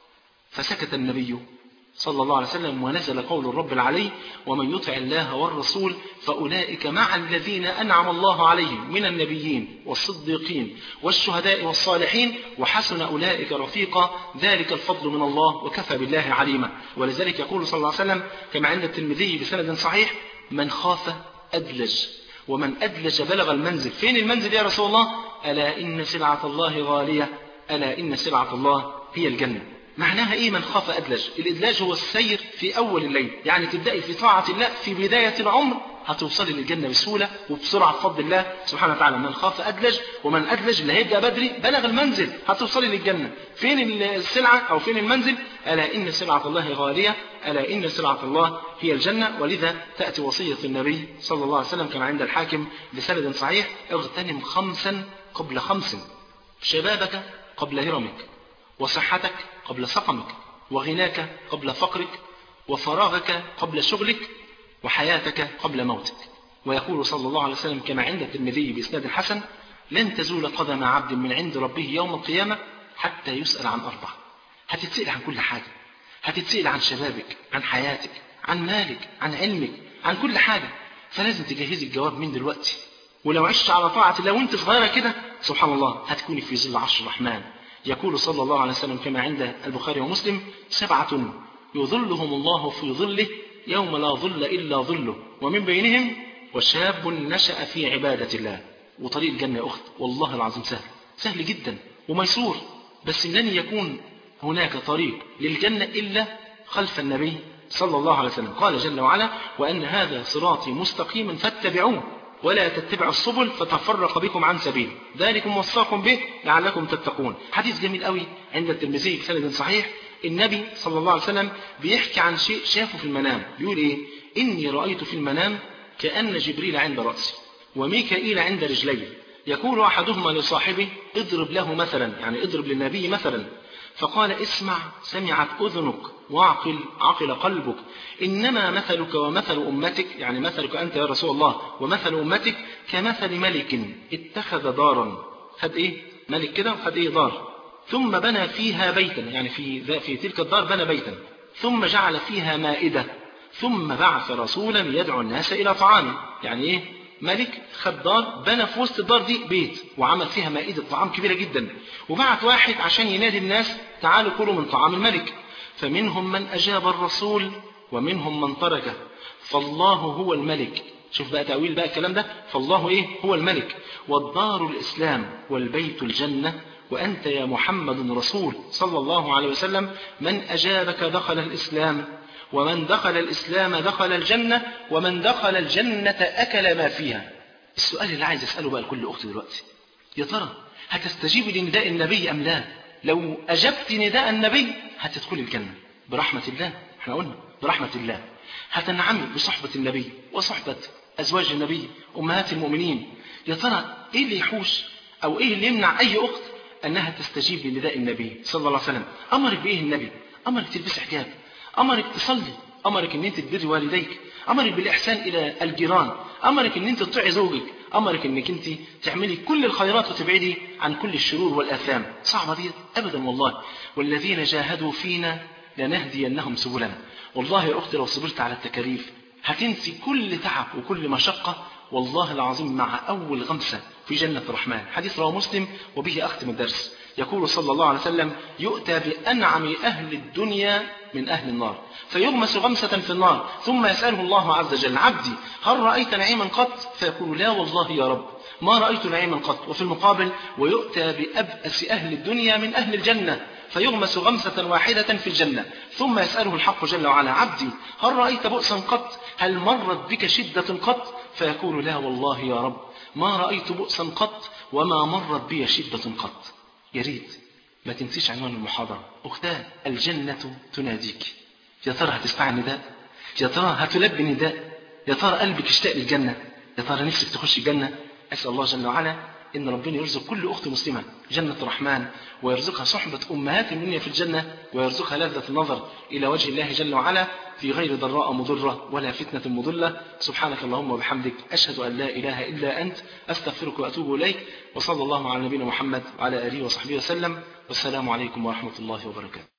فسكت النبي صلى الله عليه وسلم ونزل قول الرب العلي ومن يطع الله والرسول فأولئك مع الذين أنعم الله عليهم من النبيين والصديقين والشهداء والصالحين وحسن أولئك رفيقا ذلك الفضل من الله وكفى بالله عليما ولذلك يقول صلى الله عليه وسلم كما عند الترمذي بسند صحيح من خاف أدلج ومن أدلج بلغ المنزل فين المنزل يا رسول الله ألا إن سلعة الله غالية ألا إن سلعة الله هي الجنة معناها ايه من خاف ادلج الادلاج هو السير في اول الليل يعني تبدأي في طاعة الله في بداية العمر هتوصلي للجنة بسهولة وبسرعة بفضل الله سبحانه وتعالى من خاف أدلج ومن أدلج اللي هيبدأ بدري بلغ المنزل هتوصلي للجنة فين السلعة أو فين المنزل ألا إن سلعة الله غالية ألا إن سلعة الله هي الجنة ولذا تأتي وصية النبي صلى الله عليه وسلم كما عند الحاكم بسند صحيح اغتنم خمسا قبل خمس شبابك قبل هرمك وصحتك قبل سقمك وغناك قبل فقرك وفراغك قبل شغلك وحياتك قبل موتك ويقول صلى الله عليه وسلم كما عند الترمذي بإسناد حسن لن تزول قدم عبد من عند ربه يوم القيامة حتى يسأل عن أربع هتتسأل عن كل حاجة هتتسأل عن شبابك عن حياتك عن مالك عن علمك عن كل حاجة فلازم تجهزي الجواب من دلوقتي ولو عشت على طاعة الله وانت صغيرة كده سبحان الله هتكوني في ظل عرش الرحمن يقول صلى الله عليه وسلم كما عند البخاري ومسلم سبعة يظلهم الله في ظله يوم لا ظل إلا ظله ومن بينهم وشاب نشأ في عبادة الله وطريق الجنة يا أخت والله العظيم سهل سهل جدا وميسور بس لن يكون هناك طريق للجنة إلا خلف النبي صلى الله عليه وسلم قال جل وعلا وأن هذا صراطي مستقيما فاتبعوه ولا تتبعوا السبل فتفرق بكم عن سبيل ذلكم وصاكم به لعلكم تتقون حديث جميل قوي عند الترمذي بسند صحيح النبي صلى الله عليه وسلم بيحكي عن شيء شافه في المنام بيقول ايه اني رايت في المنام كان جبريل عند راسي وميكائيل عند رجلي يقول احدهما لصاحبه اضرب له مثلا يعني اضرب للنبي مثلا فقال اسمع سمعت اذنك واعقل عقل قلبك انما مثلك ومثل امتك يعني مثلك انت يا رسول الله ومثل امتك كمثل ملك اتخذ دارا خد ايه ملك كده وخد ايه دار ثم بنى فيها بيتا يعني في في تلك الدار بنى بيتا ثم جعل فيها مائدة ثم بعث رسولا يدعو الناس إلى طعام يعني إيه ملك خد دار بنى في وسط الدار دي بيت وعمل فيها مائدة طعام كبيرة جدا وبعت واحد عشان ينادي الناس تعالوا كلوا من طعام الملك فمنهم من أجاب الرسول ومنهم من تركه فالله هو الملك شوف بقى تأويل بقى الكلام ده فالله إيه هو الملك والدار الإسلام والبيت الجنة وأنت يا محمد رسول صلى الله عليه وسلم من أجابك دخل الإسلام ومن دخل الإسلام دخل الجنة ومن دخل الجنة أكل ما فيها السؤال اللي عايز أسأله بقى لكل أخت دلوقتي يا ترى هتستجيبي لنداء النبي أم لا لو أجبت نداء النبي هتدخلي الجنة برحمة الله احنا قلنا برحمة الله هتنعمي بصحبة النبي وصحبة أزواج النبي أمهات المؤمنين يا ترى إيه اللي يحوش أو إيه اللي يمنع أي أخت أنها تستجيب لنداء النبي صلى الله عليه وسلم أمرك بإيه النبي أمرك تلبس حجاب أمرك تصلي أمرك أن أنت تبر والديك أمرك بالإحسان إلى الجيران أمرك أن أنت تطيعي زوجك أمرك أنك أنت تعملي كل الخيرات وتبعدي عن كل الشرور والآثام صعبة دي أبدا والله والذين جاهدوا فينا لنهدينهم سبلنا والله يا أختي لو صبرت على التكاليف هتنسي كل تعب وكل مشقة والله العظيم مع أول غمسة في جنة الرحمن حديث رواه مسلم وبه أختم الدرس يقول صلى الله عليه وسلم يؤتى بأنعم أهل الدنيا من أهل النار فيغمس غمسة في النار ثم يسأله الله عز وجل عبدي هل رأيت نعيما قط فيقول لا والله يا رب ما رأيت نعيما قط وفي المقابل ويؤتى بأبأس أهل الدنيا من أهل الجنة فيغمس غمسة واحدة في الجنة ثم يسأله الحق جل وعلا عبدي هل رأيت بؤسا قط هل مرت بك شدة قط فيقول لا والله يا رب ما رأيت بؤسا قط وما مرت بي شدة قط يا ريت ما تنسيش عنوان المحاضرة أختاه الجنة تناديك يا ترى هتسمع النداء يا ترى هتلبي نداء يا ترى قلبك اشتاق للجنة يا ترى نفسك تخش الجنة أسأل الله جل وعلا إن ربنا يرزق كل أخت مسلمة جنة الرحمن ويرزقها صحبة أمهات المؤمنين في الجنة ويرزقها لذة النظر إلى وجه الله جل وعلا في غير ضراء مضرة ولا فتنة مضلة سبحانك اللهم وبحمدك أشهد أن لا إله إلا أنت أستغفرك وأتوب إليك وصلى الله على نبينا محمد وعلى آله وصحبه وسلم والسلام عليكم ورحمة الله وبركاته